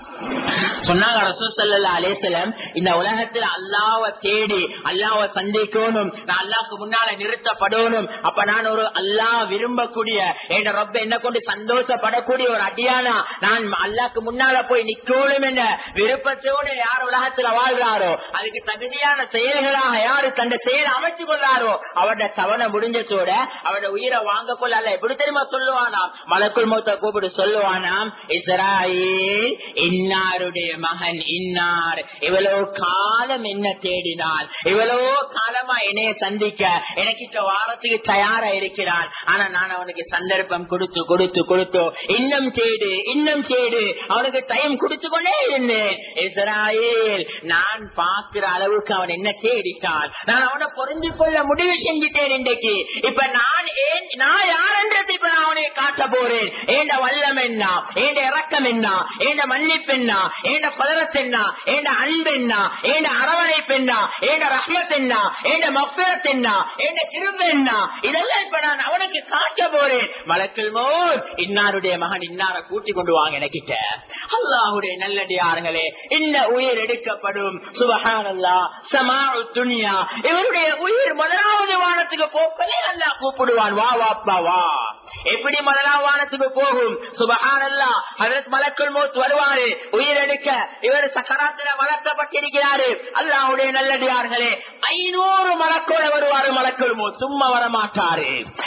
[SPEAKER 1] சொன்னாங்க ரசூசல்லா அலேசலம் இந்த உலகத்துல அல்லாவ தேடி அல்லாவ சந்திக்கணும் நான் அல்லாவுக்கு முன்னால நிறுத்தப்படணும் அப்ப நான் ஒரு அல்லா விரும்பக்கூடிய என் ரப்ப என்ன கொண்டு சந்தோஷப்படக்கூடிய ஒரு அடியானா நான் அல்லாக்கு முன்னால போய் நிக்கணும் என்ற விருப்பத்தோடு யார் உலகத்துல வாழ்றாரோ அதுக்கு தகுதியான செயல்களாக யாரு தந்த செயலை அமைச்சு கொள்ளாரோ அவட தவணை முடிஞ்சதோட அவட உயிரை வாங்க கொள்ள அல்ல எப்படி தெரியுமா சொல்லுவானாம் மலக்குள் மூத்த கூப்பிட்டு சொல்லுவானாம் இஸ்ராயில் இன்னாருடைய மகன் இன்னார் இவ்வளவு காலம் என்ன தேடினான் இவ்வளவு காலமா என்னைய சந்திக்க எனக்கிட்ட வாரத்துக்கு தயாரா இருக்கிறான் ஆனா நான் அவனுக்கு சந்தர்ப்பம் கொடுத்து கொடுத்து கொடுத்து இன்னும் தேடு இன்னும் தேடு அவனுக்கு டைம் கொடுத்து கொண்டே இருந்தேன் இஸ்ராயேல் நான் பார்க்கிற அளவுக்கு அவன் என்ன தேடிட்டான் நான் அவனை புரிஞ்சு கொள்ள முடிவு செஞ்சுட்டேன் இன்றைக்கு இப்ப நான் ஏன் நான் யாருன்றது இப்ப நான் அவனை காட்ட போறேன் ஏண்ட வல்லம் என்ன ஏண்ட இறக்கம் என்ன ஏண்ட மன்னிப்பு என்ன ஏண்ட பதரத் என்ன ஏண்ட அன்பு என்ன ஏண்ட அரவணைப்பு என்ன ஏண்ட ரஹ்மத் என்ன ஏண்ட மஃபிரத் என்ன ஏண்ட திரும்ப என்ன இதெல்லாம் இப்ப நான் அவனுக்கு காட்ட போறேன் மலக்கள் மோர் இன்னாருடைய மகன் இன்னார கூட்டி கொண்டு வாங்க எனக்கிட்ட அல்லாஹுடைய நல்லடியார்களே இந்த உயிர் எடுக்கப்படும் சுபஹானல்லா சமா துனியா இவருடைய உயிர் முதலாவது வானத்துக்கு போக்கலே அல்லா கூப்பிடுவான் வா வாப்பா வா எப்படி முதலாவது வானத்துக்கு போகும் சுபஹானல்லா அதற்கு மலக்குள் மோத் வருவாரு உயிர் எடுக்க இவர் சக்கராத்திர வளர்க்கப்பட்டிருக்கிறாரு அல்லாஹுடைய நல்லடியார்களே ஐநூறு மலக்கோட வருவாரு மலக்குள் மோத் சும்மா வரமாட்டாரு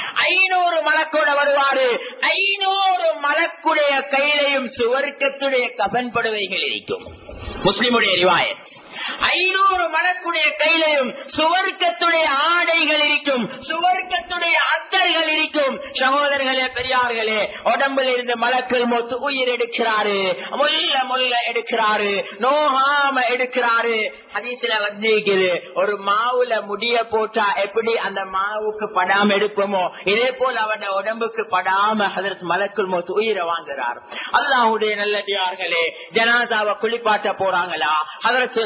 [SPEAKER 1] ஐநூறு மலக்கோட வருவாரு ஐநூறு மலக்குடைய கையிலையும் சுவர்க்கத்துடைய கபன் படுவைகள் இருக்கும் முஸ்லிமுடைய ரிவாயத் ஐநூறு மலக்குடைய கையிலையும் சுவர்க்கத்துடைய ஆடைகள் இருக்கும் சுவர்க்கத்துடைய அத்தர்கள் இருக்கும் சகோதரர்களே பெரியார்களே உடம்பில் இருந்து மலக்கள் மொத்து உயிர் எடுக்கிறாரு முல்ல முல்ல எடுக்கிறாரு நோகாம எடுக்கிறாரு ஹதீசில வந்திருக்குது ஒரு மாவுல முடிய போட்டா எப்படி அந்த மாவுக்கு படாம எடுப்போமோ இதே போல அவட உடம்புக்கு படாம ஹதரத் மலக்குள் மொத்து உயிரை வாங்குறார் அல்லாஹுடைய நல்லடியார்களே ஜனாதாவை குளிப்பாட்ட போறாங்களா ஹதரத்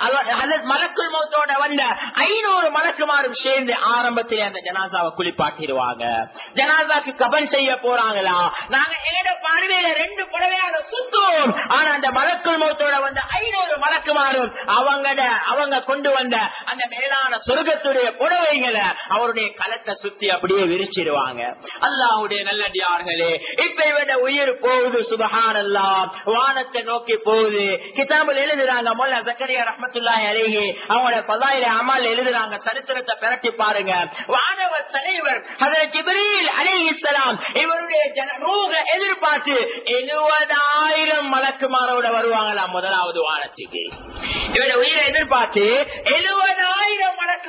[SPEAKER 1] மலக்குள் மௌத்தோட வந்த ஐநூறு மலக்குமாரும் சேர்ந்து ஆரம்பத்திலே அந்த ஜனாசாவை குளிப்பாட்டிடுவாங்க ஜனாசாக்கு கபன் செய்ய போறாங்களா நாங்க எங்கட பார்வையில ரெண்டு புடவையாக சுத்துவோம் ஆனா அந்த மலக்குள் மௌத்தோட வந்த ஐநூறு மலக்குமாரும் அவங்கட அவங்க கொண்டு வந்த அந்த மேலான சொர்க்கத்துடைய புடவைகளை அவருடைய களத்தை சுத்தி அப்படியே விரிச்சிருவாங்க அல்லாஹுடைய நல்லடியார்களே இப்ப இவட உயிர் போகுது சுபஹான் அல்லா வானத்தை நோக்கி போகுது கிதாபில் எழுதுறாங்க மொல்ல சக்கரியா ரஹமத்துல்லாஹி அலைஹி அவங்களோட பதாயில அமல் எழுதுறாங்க சரித்திரத்தை பிரட்டி பாருங்க வானவர் தலைவர் ஹதரத் ஜிப்ரீல் அலைஹிஸ்ஸலாம் இவருடைய ரூக எதிர்பார்த்து எழுபதாயிரம் மலக்குமாரோட வருவாங்களாம் முதலாவது வானத்துக்கு இவருடைய உயிரை எதிர்பார்த்து எழுபதாயிரம் மலக்கு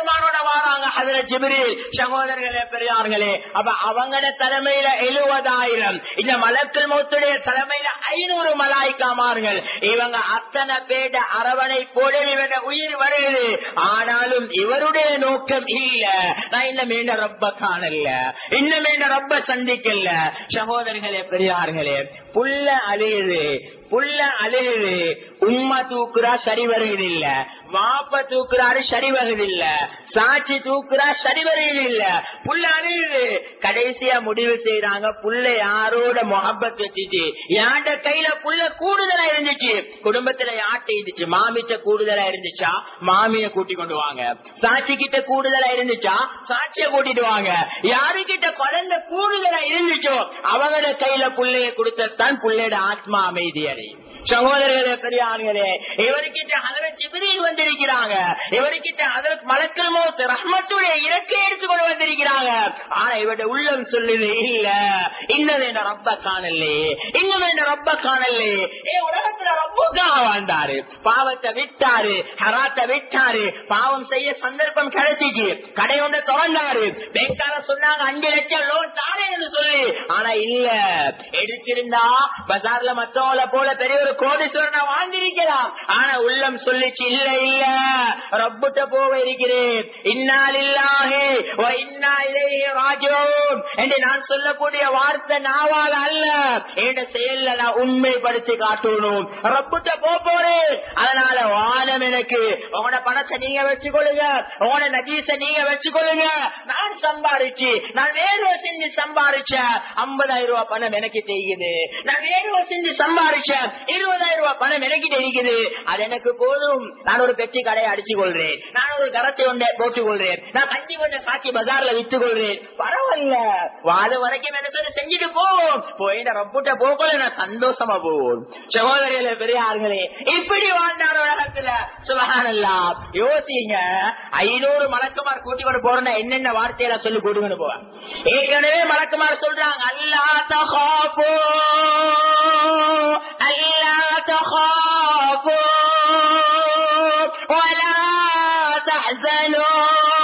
[SPEAKER 1] பெருமானோட வாராங்க அதுல ஜிபிரில் சகோதரர்களே பெரியார்களே அப்ப அவங்களோட தலைமையில எழுபதாயிரம் இந்த மலக்கல் மௌத்துடைய தலைமையில ஐநூறு மலாய்க்காமார்கள் இவங்க அத்தனை பேட அரவணை போல இவங்க உயிர் வருது ஆனாலும் இவருடைய நோக்கம் இல்ல நான் இன்னும் மீண்ட ரொம்ப காணல இன்னும் மீண்ட ரொம்ப சந்திக்கல சகோதரர்களே பெரியார்களே புல்ல அழியுது புல்ல அழுகுது உம்மா தூக்குறா சரி வருவதில்ல வாப்ப தூக்குறாரு சரி வருவதில்ல சாட்சி தூக்குறா சரி வருவதில்ல புல்ல அழுகுது கடைசியா முடிவு செய்யறாங்க புள்ள யாரோட முகப்பத் வச்சுச்சு யாண்ட கையில புள்ள கூடுதலா இருந்துச்சு குடும்பத்துல யாட்ட இருந்துச்சு மாமிச்ச கூடுதலா இருந்துச்சா மாமிய கூட்டி கொண்டு வாங்க சாட்சி கிட்ட கூடுதலா இருந்துச்சா சாட்சிய கூட்டிட்டு வாங்க யாரு கிட்ட குழந்தை கூடுதலா இருந்துச்சோ அவங்களோட கையில புள்ளைய கொடுத்தான் புள்ளையோட ஆத்மா அமைதி அடையும் சகோதரர்களே பெரியார்களே இவருக்கிட்ட அதற்கு ஜிபிரில் வந்திருக்கிறாங்க இவருக்கிட்ட அதற்கு மலக்கல் மோத்து ரஹ்மத்துடைய இறக்கை எடுத்துக்கொண்டு வந்திருக்கிறாங்க ஆனா இவருடைய உள்ளம் சொல்லுது இல்ல இன்னும் என்ன ரப்ப காணலே இன்னும் என்ன ரப்ப காணலே ஏ உலகத்துல ரப்புக்காக வாழ்ந்தாரு பாவத்தை விட்டாரு ஹராத்தை விட்டாரு பாவம் செய்ய சந்தர்ப்பம் கிடைச்சிச்சு கடை ஒன்று திறந்தாரு பேங்கால சொன்னாங்க அஞ்சு லட்சம் லோன் தானே என்று சொல்லி ஆனா இல்ல எடுத்திருந்தா பஜார்ல மத்தவங்கள போல பெரிய ஒரு கோடீஸ்வரனை வாழ்ந்திருக்கலாம் ஆனா உள்ளம் சொல்லிச்சு இல்ல இல்ல ரப்புட்ட போக இருக்கிறேன் இன்னால் இல்லாஹே இன்னா இலேஹி ராஜிஊன் என்று நான் சொல்லக்கூடிய வார்த்தை நாவால அல்ல என்ற செயல்ல நான் உண்மைப்படுத்தி காட்டணும் ரப்புட்ட போ போறேன் அதனால வானம் எனக்கு உங்களோட பணத்தை நீங்க வச்சுக்கொள்ளுங்க உங்களோட நஜீச நீங்க வச்சுக்கொள்ளுங்க நான் சம்பாரிச்சு நான் வேறு செஞ்சு சம்பாரிச்ச ஐம்பதாயிரம் ரூபாய் பணம் எனக்கு தெரியுது நான் வேறு செஞ்சு சம்பாரிச்ச இருபதாயிரம் ரூபாய் பணம் எனக்கு தெரியுது அது எனக்கு போதும் நான் ஒரு பெட்டி கடையை அடிச்சு கொள்றேன் நான் ஒரு கரத்தை ஒன்றை போட்டுக் கொள்றேன் நான் கஞ்சி கொண்ட காட்சி பஜார்ல வித்து கொள்றேன் பரவாயில்ல வாழ வரைக்கும் என்ன சொல்லி செஞ்சுட்டு போவோம் போய் ரப்புட்ட போகல நான் சந்தோஷமா போவோம் சகோதரிகளே பெரியார்களே இப்படி வாழ்ந்தார் உலகத்துல சுபகானல்லா யோசிங்க ஐநூறு மலக்குமார் கூட்டி கொண்டு போறேன்னா என்னென்ன வார்த்தையில சொல்லி கூட்டி கொண்டு போவேன் ஏற்கனவே மலக்குமார் சொல்றாங்க அல்லா தகாப்போ அல்லா தகாப்போ ولا تحزنوا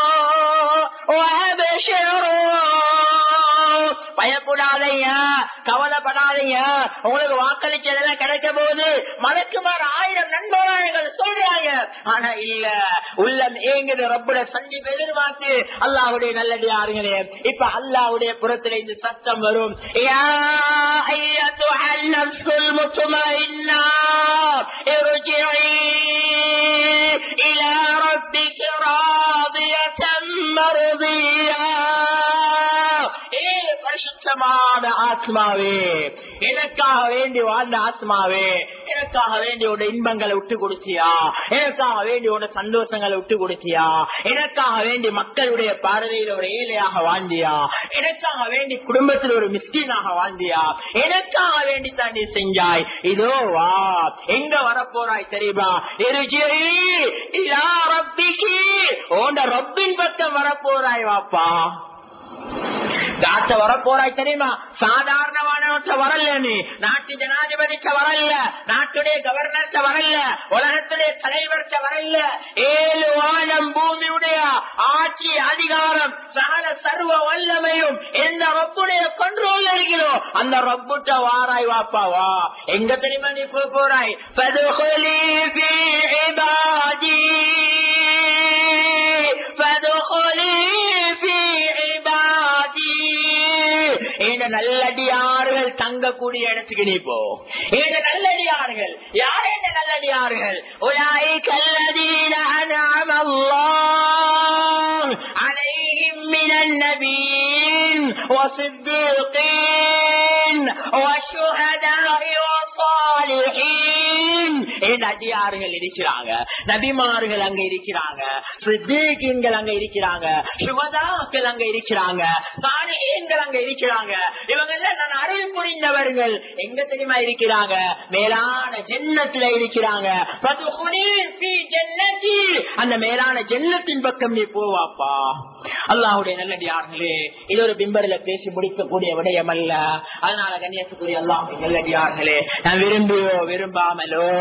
[SPEAKER 1] وابشروا பயப்படாதீங்க கவலைப்படாதீங்க உங்களுக்கு வாக்களிச்சதெல்லாம் கிடைக்க போது மலக்குமார் ஆயிரம் நண்பர்கள் சொல்றாங்க ஆனா இல்ல உள்ளம் ஏங்குது ரப்புட சந்திப்பு எதிர்பார்த்து அல்லாவுடைய நல்லடியாருங்களே இப்ப அல்லாவுடைய புறத்துல இந்த சத்தம் வரும் யா ஐயத்துஹ النفس المطمئنة ارجعي إلى ربك راضية مرضية பரிசுத்தமான ஆத்மாவே எனக்காக வேண்டி வாழ்ந்த ஆத்மாவே எனக்காக வேண்டி உட இன்பங்களை விட்டு கொடுத்தியா எனக்காக வேண்டி உட சந்தோஷங்களை விட்டு கொடுத்தியா எனக்காக வேண்டி மக்களுடைய பார்வையில் ஒரு ஏழையாக வாழ்ந்தியா எனக்காக வேண்டி குடும்பத்தில் ஒரு மிஸ்கீனாக வாழ்ந்தியா எனக்காக வேண்டி தான் நீ செஞ்சாய் இதோ வா எங்க வரப்போறாய் தெரியுமா ரப்பிக்கு உண்ட ரப்பின் பக்கம் வரப்போறாய் வாப்பா டாக்டர் வர போறாய் தெரியுமா சாதாரணமானவற்ற வரல நீ நாட்டு ஜனாதிபதிச்ச வரல நாட்டுடைய கவர்னர்ச்ச வரல உலகத்துடைய தலைவர்ச்ச வரல ஏழு வானம் பூமியுடைய ஆட்சி அதிகாரம் சகல சர்வ வல்லமையும் எந்த ரப்புடைய கண்ட்ரோல் இருக்கிறோம் அந்த ரப்புட்ட வாராய் வாப்பா வா எங்க தெரியுமா நீ போய் போறாய் فادخلي في عبادي فادخلي في عبادي இந்த நல்லடியார்கள் தங்கக்கூடிய இடத்துக்கு நீ போ இந்த நல்லடியார்கள் யார் இந்த நல்லடியார்கள் உலாய் கல்லதீன عليهم من النبيين وصديقين والشهداء والصالحين நடிகார்கள் இருக்கிறாங்க நபிமார்கள் அங்க இருக்கிறாங்க சித்தீகங்கள் அங்க இருக்கிறாங்க சுகதாக்கள் அங்க இருக்கிறாங்க சாணிகள் அங்க இருக்கிறாங்க இவங்க எல்லாம் நான் அருள் புரிந்தவர்கள் எங்க தெரியுமா இருக்கிறாங்க மேலான ஜென்னத்துல இருக்கிறாங்க அந்த மேலான ஜென்னத்தின் பக்கம் நீ போவாப்பா அல்லாஹுடைய நல்லடியார்களே இது ஒரு பிம்பரில பேசி முடிக்கக்கூடிய விடயம் அல்ல அதனால கண்ணியத்துக்குரிய அல்லாஹுடைய நல்லடியார்களே நான் விரும்பியோ விரும்பாமலோ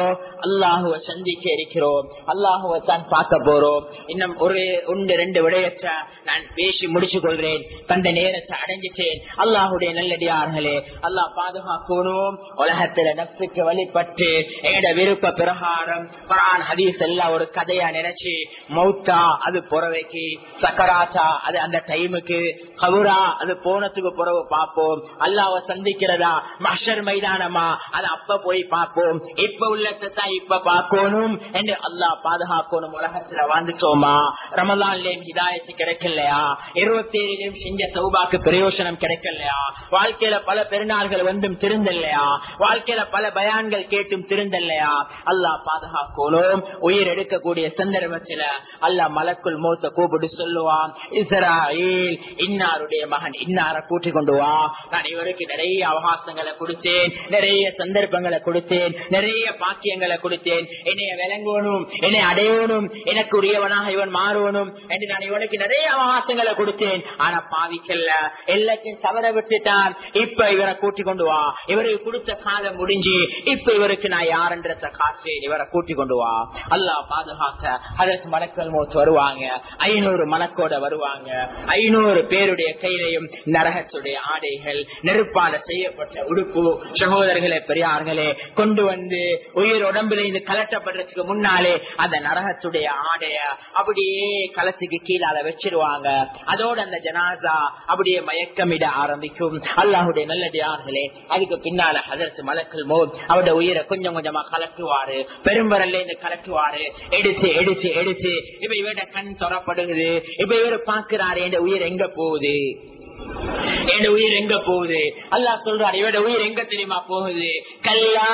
[SPEAKER 1] அல்லாஹுவ சந்திக்க இருக்கிறோம் அல்லாஹுவ தான் பார்க்க போறோம் இன்னும் ஒரு ஒன்று ரெண்டு விடையற்ற நான் பேசி முடிச்சு கொள்றேன் தந்த நேரத்தை அடைஞ்சிட்டேன் அல்லாஹுடைய நல்லடியார்களே அல்லாஹ் பாதுகாக்கணும் உலகத்துல நப்சுக்கு வழிபட்டு எங்கட விருப்ப பிரகாரம் குரான் ஹதீஸ் எல்லாம் ஒரு கதையா நினைச்சு மௌத்தா அது புறவைக்கு சக்கராத்தா அது அந்த டைமுக்கு கவுரா அது போனதுக்கு புறவு பார்ப்போம் அல்லாஹ் சந்திக்கிறதா மஷர் மைதானமா அது அப்ப போய் பார்ப்போம் இப்ப உள்ளத்தை இப்ப பார்க்கணும் என்று அல்லாஹ் பாதுகாக்கணும் உலகத்துல வாழ்ந்துட்டோமா ரமலான்லயும் ஹிதாயத்து கிடைக்கலையா இருபத்தி ஏழுலயும் செஞ்ச சௌபாக்கு பிரயோசனம் கிடைக்கலையா வாழ்க்கையில பல பெருநாள்கள் வந்தும் திருந்தல்லையா வாழ்க்கையில பல பயான்கள் கேட்டும் திருந்தல்லையா அல்லாஹ் பாதுகாக்கணும் உயிர் எடுக்கக்கூடிய சந்தர்ப்பத்துல அல்லாஹ் மலக்குள் மூத்த கூப்பிட்டு சொல்லுவான் இஸ்ராயில் இன்னாருடைய மகன் இன்னார கூட்டி கொண்டு வா நான் இவருக்கு நிறைய அவகாசங்களை கொடுத்தேன் நிறைய சந்தர்ப்பங்களை கொடுத்தேன் நிறைய பாக்கியங்களை கொடுத்தேன் என்னைய விளங்கணும் என்னை அடையணும் எனக்கு உரியவனாக இவன் மாறணும் என்று நான் இவனுக்கு நிறைய அவகாசங்களை கொடுத்தேன் ஆனா பாவிக்கல்ல எல்லாத்தையும் தவற விட்டுட்டான் இப்ப இவரை கூட்டி கொண்டு வா இவருக்கு கொடுத்த காலம் முடிஞ்சு இப்ப இவருக்கு நான் யாருன்றத காற்றேன் இவரை கூட்டி கொண்டு வா அல்லாஹ் பாதுகாக்க அதற்கு மலக்கள் மூத்து வருவாங்க ஐநூறு மலக்கோட வருவாங்க ஐநூறு பேருடைய கையிலையும் நரகத்துடைய ஆடைகள் நெருப்பால செய்யப்பட்ட உடுப்பு சகோதரர்களே பெரியார்களே கொண்டு வந்து உயிர் உடம்புல இருந்து கலட்டப்படுறதுக்கு முன்னாலே அந்த நரகத்துடைய ஆடைய அப்படியே களத்துக்கு கீழால வச்சிருவாங்க அதோட அந்த ஜனாசா அப்படியே மயக்கமிட ஆரம்பிக்கும் அல்லாஹுடைய நல்லடியார்களே அதுக்கு பின்னால அதற்கு மலக்கள் மோ அவருடைய உயிரை கொஞ்சம் கொஞ்சமா கலக்குவாரு பெரும்பரல்ல இருந்து கலக்குவாரு எடுத்து எடுத்து எடுத்து இப்ப இவட கண் தொடப்படுகிறது இப்ப இவரு பாக்குறாரு என் உயிர் எங்க போகுது என் உயிர் எங்க போகுது அல்லாஹ் சொல்றாரு இவட உயிர் எங்க தெரியுமா போகுது கல்லா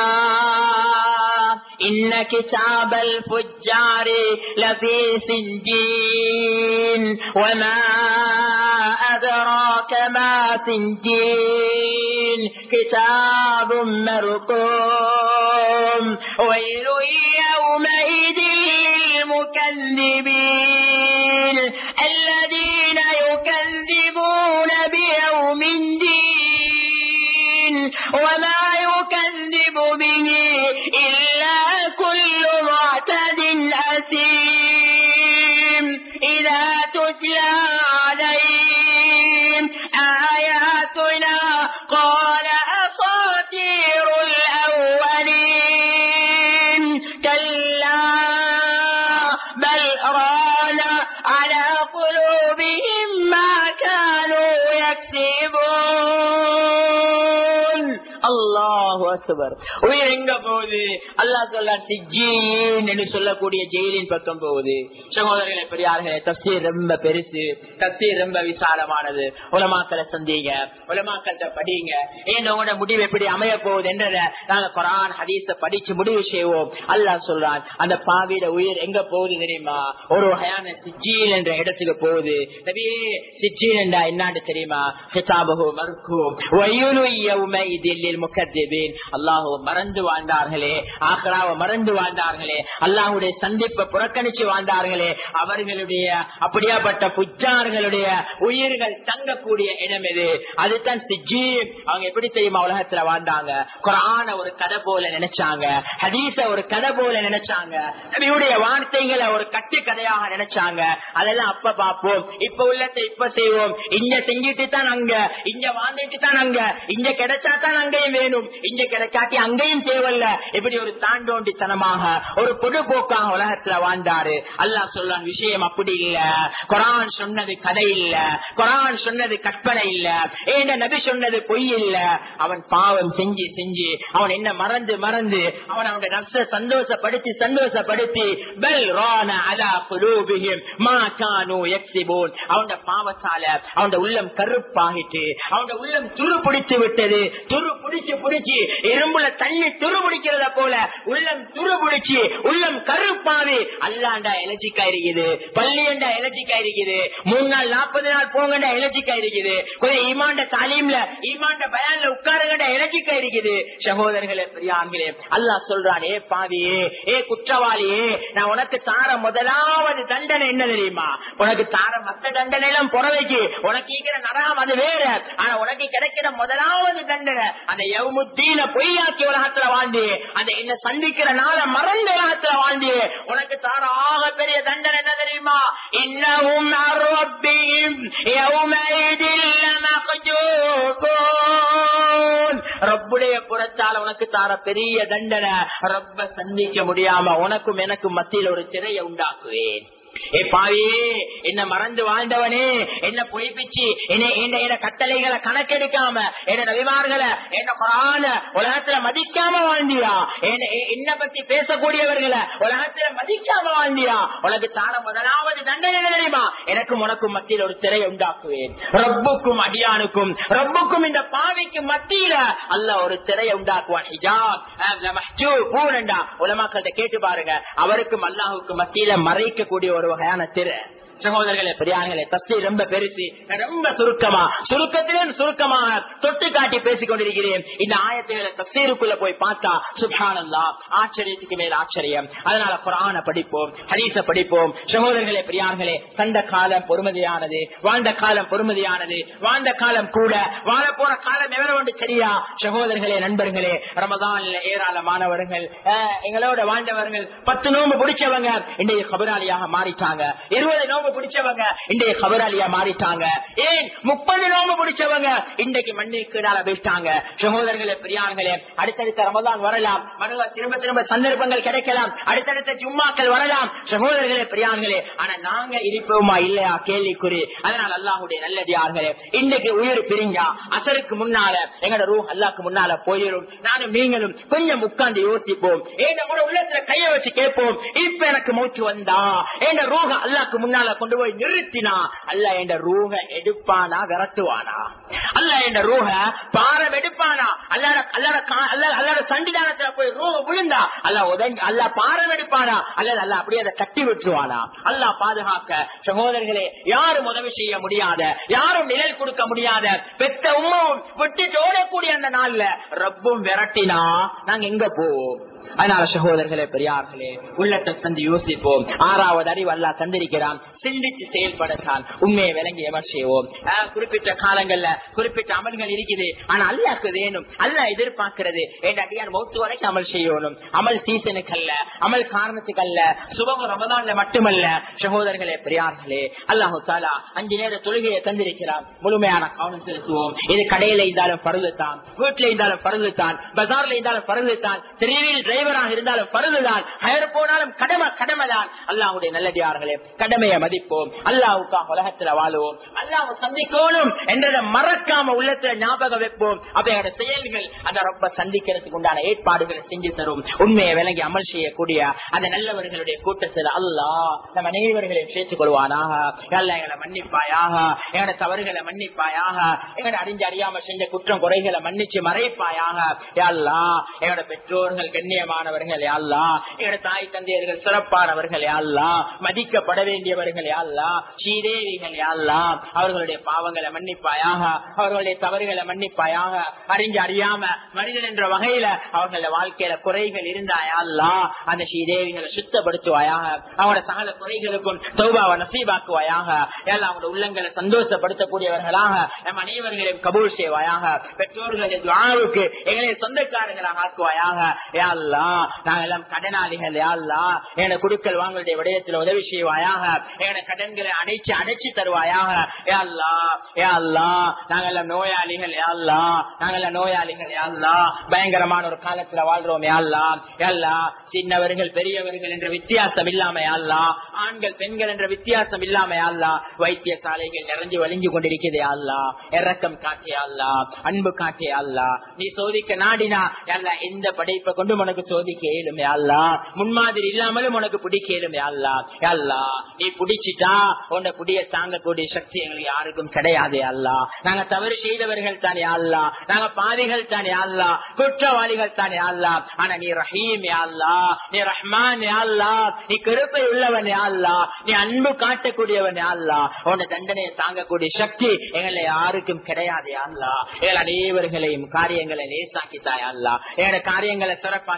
[SPEAKER 1] இன்ன கிசாபல் புஜாரி லபி சிஞ்சீன் وما أدراك ما سنجين كتاب مرقوم ويل يومئذ للمكذبين الذين يكذبون بيوم الدين وما يكذب به إلا كل معتد أثيم إذا تتلى عليهم آياتنا قال أساطير الأولين كلا بل ران على قلوبهم ما كانوا يكسبون الله أكبر உயிர் எங்க போகுது அல்லாஹ் சொல்லார் சிஜீன் என்று சொல்லக்கூடிய ஜெயிலின் பக்கம் போகுது சகோதரர்களே பெரியார்களே தப்சீர் ரொம்ப பெருசு தப்சீர் ரொம்ப விசாலமானது உலமாக்களை சந்தீங்க உலமாக்கள்கிட்ட படிங்க ஏன் உங்களோட முடிவு எப்படி அமைய போகுது என்றத நாங்க குரான் ஹதீஸ படிச்சு முடிவு செய்வோம் அல்லாஹ் சொல்றான் அந்த பாவிட உயிர் எங்க போகுது தெரியுமா ஒரு வகையான சிஜீன் என்ற இடத்துக்கு போகுது நபியே சிஜீன் என்றா என்னான்னு தெரியுமா ஹிதாபஹு மர்கூம் வயுலு யௌமைதில் முகத்திபீன் அல்லாஹ் மறந்து வாழ்ந்தார்களே ஆக்ராவை மறந்து வாழ்ந்தார்களே அல்லாஹுடைய சந்திப்பை புறக்கணிச்சு வாழ்ந்தார்களே அவர்களுடைய அப்படியாப்பட்ட புஜார்களுடைய உயிர்கள் தங்கக்கூடிய இடம் எது அதுதான் சிஜீம் அவங்க எப்படி தெரியுமா உலகத்துல வாழ்ந்தாங்க குரான ஒரு கதை போல நினைச்சாங்க ஹதீஸ ஒரு கதை போல நினைச்சாங்க நபியுடைய வார்த்தைகளை ஒரு கட்டு கதையாக நினைச்சாங்க அதெல்லாம் அப்ப பார்ப்போம் இப்ப உள்ளத்தை இப்ப செய்வோம் இங்க செஞ்சுட்டு தான் அங்க இங்க வாழ்ந்துட்டு தான் அங்க இங்க கிடைச்சா தான் அங்கேயும் வேணும் இங்க கிடைக்காட்டி அங்கேயும் தேவையில்ல இப்படி ஒரு தாண்டோண்டித்தனமாக ஒரு பொதுபோக்காக உலகத்துல வாழ்ந்தாரு அல்லாஹ் சொல்றான் விஷயம் அப்படி இல்ல குரான் சொன்னது கதை இல்ல குரான் சொன்னது கற்பனை இல்ல ஏண்ட நபி சொன்னது பொய் இல்ல அவன் பாவம் செஞ்சு செஞ்சு அவன் என்ன மறந்து மறந்து அவன் அவனுடைய நப்ச சந்தோஷப்படுத்தி சந்தோஷப்படுத்தி பெல் ரோன அதா குலூபிஹிம் மா கானு யக்ஸிபூன் அவனுடைய பாவத்தால அவனுடைய உள்ளம் கருப்பாகிட்டு அவனுடைய உள்ளம் துரு பிடித்து விட்டது துரு பிடிச்சு பிடிச்சு இரும்புல தண்ணி துரு பிடிக்கிறத போல உள்ளம் துரு பிடிச்சு உள்ளம் கருப்பாவி அல்லாண்டா எலர்ஜிக்கா இருக்குது பள்ளியண்டா எலர்ஜிக்கா இருக்குது மூணு நாள் நாற்பது நாள் போங்கண்டா எலர்ஜிக்கா இருக்குது கொஞ்சம் ஈமாண்ட தாலீம்ல ஈமாண்ட பயான்ல உட்காருங்கண்டா எலர்ஜிக்கா இருக்குது சகோதரர்களே பெரியான்களே அல்லாஹ் சொல்றான் ஏ பாவியே ஏ குற்றவாளியே நான் உனக்கு தார முதலாவது தண்டனை என்ன தெரியுமா உனக்கு தார மத்த தண்டனை எல்லாம் புறவைக்கு உனக்கு இருக்கிற நரகம் அது வேற ஆனா உனக்கு கிடைக்கிற முதலாவது தண்டனை அந்த யவுமுத்தீன பொய்யாக்கி உலகத்துல வாழ்ந்து அந்த என்ன சந்திக்கிற நாள மறந்த உலகத்துல வாழ்ந்து உனக்கு தார ஆக பெரிய தண்டனை என்ன தெரியுமா இன்னமும் ரப்புடைய புறத்தால் உனக்கு தார பெரிய தண்டனை ரப்ப சந்திக்க முடியாம உனக்கும் எனக்கும் மத்தியில் ஒரு திரையை உண்டாக்குவேன் ஏ பாவியே என்ன மறந்து வாழ்ந்தவனே என்ன பொய்ப்பிச்சு என்ன என்ன கட்டளைகளை கணக்கெடுக்காம என்ன ரவிமார்களை என்ன குரான உலகத்துல மதிக்காம வாழ்ந்தியா என்ன பத்தி பேசக்கூடியவர்களை உலகத்துல மதிக்காம வாழ்ந்தியா உனக்கு தார முதலாவது தண்டனை தெரியுமா எனக்கும் உனக்கும் மத்தியில் ஒரு திரையை உண்டாக்குவேன் ரப்புக்கும் அடியானுக்கும் ரப்புக்கும் இந்த பாவிக்கு மத்தியில அல்ல ஒரு திரையை உண்டாக்குவான் ஹிஜாப் பூரண்டா உலமாக்கள்கிட்ட கேட்டு பாருங்க அவருக்கும் அல்லாஹுக்கும் மத்தியில மறைக்கக்கூடிய ஒரு வகையான திரை சகோதரர்களே பெரியார்களே தஸ்தி ரொம்ப பெருசு ரொம்ப சுருக்கமா சுருக்கத்திலும் சுருக்கமாக தொட்டு காட்டி பேசிக் கொண்டிருக்கிறேன் இந்த ஆயத்துகளை தப்சீருக்குள்ள போய் பார்த்தா சுபானந்தா ஆச்சரியத்துக்கு மேல் ஆச்சரியம் அதனால குரான படிப்போம் ஹரீச படிப்போம் சகோதரர்களே பெரியார்களே தந்த காலம் பொறுமதியானது வாழ்ந்த காலம் பொறுமதியானது வாழ்ந்த காலம் கூட வாழ போற காலம் எவ்வளவு ஒன்று சரியா சகோதரர்களே நண்பர்களே ரமதான்ல ஏராளமானவர்கள் எங்களோட வாழ்ந்தவர்கள் பத்து நோம்பு பிடிச்சவங்க இன்றைய கபராளியாக மாறிட்டாங்க இருபது நோம்பு பிடிச்சவங்க இன்றைய கபராளியா மாறிட்டாங்க ஏன் முப்பது நோம்பு பிடிச்சவங்க இன்றைக்கு மண்ணில் கீழால போயிட்டாங்க சகோதரர்களே பெரியார்களே அடுத்தடுத்த ரமதான் வரலாம் வரலாம் திரும்ப திரும்ப சந்தர்ப்பங்கள் கிடைக்கலாம் அடுத்தடுத்த ஜும்மாக்கள் வரலாம் சகோதரர்களே பெரியார்களே ஆனா நாங்க இருப்போமா இல்லையா கேள்விக்குறி அதனால் அல்லாஹுடைய நல்லடியார்களே இன்றைக்கு உயிர் பிரிஞ்சா அசருக்கு முன்னால எங்களோட ரூ அல்லாக்கு முன்னால போயிடும் நானும் நீங்களும் கொஞ்சம் உட்கார்ந்து யோசிப்போம் ஏன் நம்மளோட உள்ளத்துல கைய வச்சு கேட்போம் இப்ப எனக்கு மூச்சு வந்தா என் ரூக அல்லாக்கு முன்னால கொண்டு போய் நிறுத்தினா அல்ல என் ரூக எடுப்பானா விரட்டுவானா அல்ல என் ரூக பாரம் எடுப்பானா அல்லாட அல்லாட அல்ல அல்லாட சண்டிதானத்துல போய் ரூக விழுந்தா அல்ல உதங்கி அல்ல பாரம் எடுப்பானா அல்லது அல்ல அப்படியே அதை கட்டி விட்டுருவானா அல்லா பாதுகாக்க சகோதரர்களே யாரும் உதவி செய்ய முடியாத யாரும் நிழல் கொடுக்க முடியாத பெத்த உமாவும் விட்டுட்டு ஓடக்கூடிய அந்த நாள்ல ரப்பும் விரட்டினா நாங்க எங்க போவோம் அதனால சகோதரர்களே பெரியார்களே உள்ளத்தை தந்து யோசிப்போம் ஆறாவது அறிவு அல்லா தந்திருக்கிறான் சிந்தித்து செயல்படத்தான் உண்மையை விளங்கி எவர் செய்வோம் குறிப்பிட்ட காலங்கள்ல குறிப்பிட்ட அமல்கள் இருக்குது ஆனா அல்லாக்கு வேணும் அல்ல எதிர்பார்க்கிறது என் அடியான் மௌத்து வரைக்கும் அமல் செய்யணும் அமல் சீசனுக்கு அல்ல அமல் காரணத்துக்கு அல்ல சுபம் ரமதான்ல மட்டுமல்ல சகோதரர்களே பெரியார்களே அல்லாஹு தாலா அஞ்சு நேர தொழுகையை தந்திருக்கிறான் முழுமையான கவனம் செலுத்துவோம் இது கடையில இருந்தாலும் பருதுதான் வீட்டுல இருந்தாலும் பருதுதான் பஜார்ல இருந்தாலும் பருதுதான் திருவியில் டிரைவராக இருந்தாலும் பருதுதான் ஹயர் போனாலும் கடமை கடமைதான் அல்லாஹுடைய நல்லடியார்களே கடமையை மதிப்போம் அல்லாவுக்காக உலகத்துல வாழுவோம் அல்லாஹ் சந்திக்கணும் என்றதை மறக்காம உள்ளத்துல ஞாபகம் வைப்போம் அவையோட செயல்கள் அந்த ரொம்ப சந்திக்கிறதுக்கு உண்டான ஏற்பாடுகளை செஞ்சு தரும் உண்மையை விளங்கி அமல் செய்யக்கூடிய அந்த நல்லவர்களுடைய கூட்டத்தில் அல்லாஹ் நம்ம அனைவர்களையும் சேர்த்துக் கொள்வானாக அல்ல எங்களை மன்னிப்பாயாக எங்களோட தவறுகளை மன்னிப்பாயாக எங்களோட அறிஞ்சு அறியாம செஞ்ச குற்றம் குறைகளை மன்னிச்சு மறைப்பாயாக யாழ்லா எங்களோட பெற்றோர்கள் கண்ணியமானவர்கள் யாழ்லா எங்களோட தாய் தந்தையர்கள் சிறப்பானவர்கள் யாழ்லா மதிக்கப்பட வேண்டியவர்கள் யாழ்லா ஸ்ரீதேவிகள் யாழ்லா அவர்களுடைய பாவங்களை மன்னிப்பாயாக அவர்களுடைய தவறுகளை மன்னிப்பாயாக அறிஞ்சு அறியாம மனிதன் என்ற வகையில அவர்களோட வாழ்க்கையில குறைகள் இருந்தாயாள்லா அந்த ஸ்ரீதேவிகளை சுத்தப்படுத்துவாயாக அவங்களோட சகல குறைகளுக்கும் தௌபாவை நசீபாக்குவாயாக எல்லாம் அவங்களோட உள்ளங்களை சந்தோஷப்படுத்தக்கூடியவர்களாக நம் அனைவர்களையும் கபூல் செய்வாயாக பெற்றோர்களுடைய துவாவுக்கு எங்களை சொந்தக்காரங்களாக ஆக்குவாயாக யாழ்லா நாங்கள் எல்லாம் கடனாளிகள் யாழ்லா என குடுக்கல் வாங்களுடைய விடயத்தில் உதவி செய்வாயாக என கடன்களை அடைச்சு அடைச்சு தருவாயாக யாழ்லா யாழ்லா நாங்கள் எல்லாம் நோயாளிகள் யாழ்லா நாங்கள் எல்லாம் நோயாளிகள் யாழ்லா பயங்கரமான ஒரு காலத்துல வாழ்றோம் யாழ்லா யாழ்லா சின்னவர்கள் பெரியவர்கள் என்ற வித்தியாசம் இல்லாம யாழ்லா ஆண்கள் பெண்கள் என்ற வித்தியாசம் இல்லாம யாழ்லா வைத்தியசாலைகள் நிறைஞ்சு வலிஞ்சு கொண்டிருக்கிறது யாழ்லா இறக்கம் காட்டியா அல்லா அன்பு காட்டியா அல்லா நீ சோதிக்க நாடினா அல்ல எந்த படைப்பை கொண்டு உனக்கு சோதிக்க இயலும் அல்லா முன்மாதிரி இல்லாமலும் உனக்கு பிடிக்க இயலும் அல்லா அல்லா நீ பிடிச்சிட்டா உன்னை புடிய தாங்கக்கூடிய சக்தி எங்களுக்கு யாருக்கும் கிடையாது அல்லா நாங்க தவறு செய்தவர்கள் தானே அல்லா நாங்க பாதிகள் தானே அல்லா குற்றவாளிகள் தானே அல்லா ஆனா நீ ரஹீம் அல்லா நீ ரஹ்மான் அல்லா நீ கருப்பை உள்ளவன் அல்லா நீ அன்பு காட்டக்கூடியவன் அல்லா உன்னை தண்டனையை தாங்கக்கூடிய சக்தி எங்களை யாருக்கும் கிடையாது அல்லா எங்கள் அனைவர்களையும் காரியங்களை லேசாக்கித்தாய் அல்லா எங்களோட காரியங்களை சிறப்பாக்கி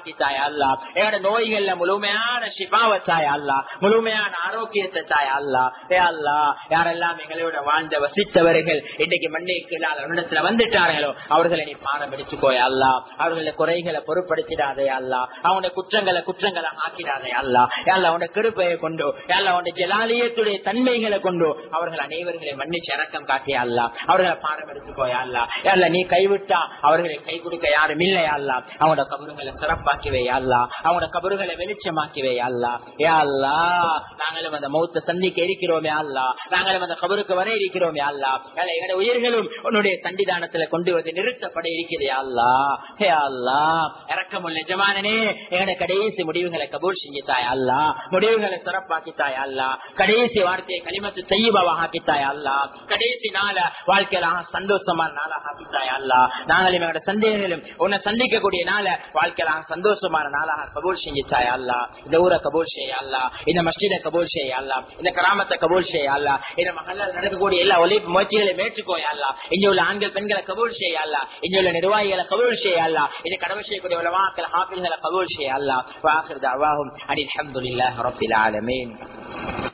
[SPEAKER 1] ஆக்கித்தாய் அல்லா எங்களோட நோய்கள்ல முழுமையான சிபாவை தாய் அல்லா முழுமையான ஆரோக்கியத்தை தாய் அல்லா ஏ அல்லா யாரெல்லாம் எங்களோட வாழ்ந்த வசித்தவர்கள் இன்னைக்கு மண்ணைக்கு இடத்துல வந்துட்டார்களோ அவர்களை நீ பாடம் எடுத்துக்கோய் அல்லா அவர்களை குறைகளை பொருட்படுத்திடாதே அல்லா அவனுடைய குற்றங்களை குற்றங்களை ஆக்கிடாதே அல்லா அல்ல அவனுடைய கிருப்பையை கொண்டு அல்ல அவனுடைய ஜலாலியத்துடைய தன்மைகளை கொண்டு அவர்கள் அனைவர்களை மன்னிச்சு இறக்கம் காட்டிய அல்லா அவர்களை பாடம் எடுத்துக்கோய் அல்லா அல்ல நீ கைவிட்டா அவர்களை கை கொடுக்க யாரும் இல்லையா அல்லா அவனோட கபறுகளை சிறப்பாக்கிவே அல்லா அவனோட கபறுகளை வெளிச்சமாக்கிவே அல்லா ஏ அல்லா நாங்களும் அந்த மௌத்த சந்திக்க இருக்கிறோமே அல்லா நாங்களும் அந்த கபருக்கு வர இருக்கிறோமே அல்லா எங்களுடைய உயிர்களும் உன்னுடைய சண்டிதானத்துல கொண்டு வந்து நிறுத்தப்பட இருக்கிறதே அல்லா ஹே அல்லா இறக்கமுள்ள நிஜமானனே எங்களுடைய கடைசி முடிவுகளை கபூல் செஞ்சுத்தாய் அல்லா முடிவுகளை சிறப்பாக்கித்தாய் அல்லா கடைசி வார்த்தையை களிமத்து செய்யுபவாக ஆக்கித்தாய் அல்லா கடைசி நாள வாழ்க்கையில சந்தோஷமான நாளாக ஆக்கித்தாய் அல்லா நாங்களும் எங்களோட சந்தேகங்களும் உன்னை சந்திக்கக்கூடிய நாள வாழ்க்கையில சந்தோஷமான நாளாக கபூல் செஞ்சுத்தாய் அல்லா இந்த ஊரை கபூல் செய்ய அல்லா இந்த மஸ்ஜிதை கபூல் செய்ய அல்லா இந்த கிராமத்தை கபூல் செய்ய அல்லா இந்த மகள் நடக்கக்கூடிய எல்லா ஒலிப்பு முயற்சிகளையும் ஏற்றுக்கோய அல்லா இங்க உள்ள ஆண்கள் பெண்களை கபூல் செய்ய அல்லா இங்க உள்ள நிர்வாகிகளை கபூல் செய்ய அல்லா இது கடவுள் செய்யக்கூடிய உலமாக்கள் ஹாஃபில்களை கபூல் செய்ய அல்லா வாஹிர் தாவாகும் அனில் அஹமதுல்லாஹ் ரபில் ஆலமீன்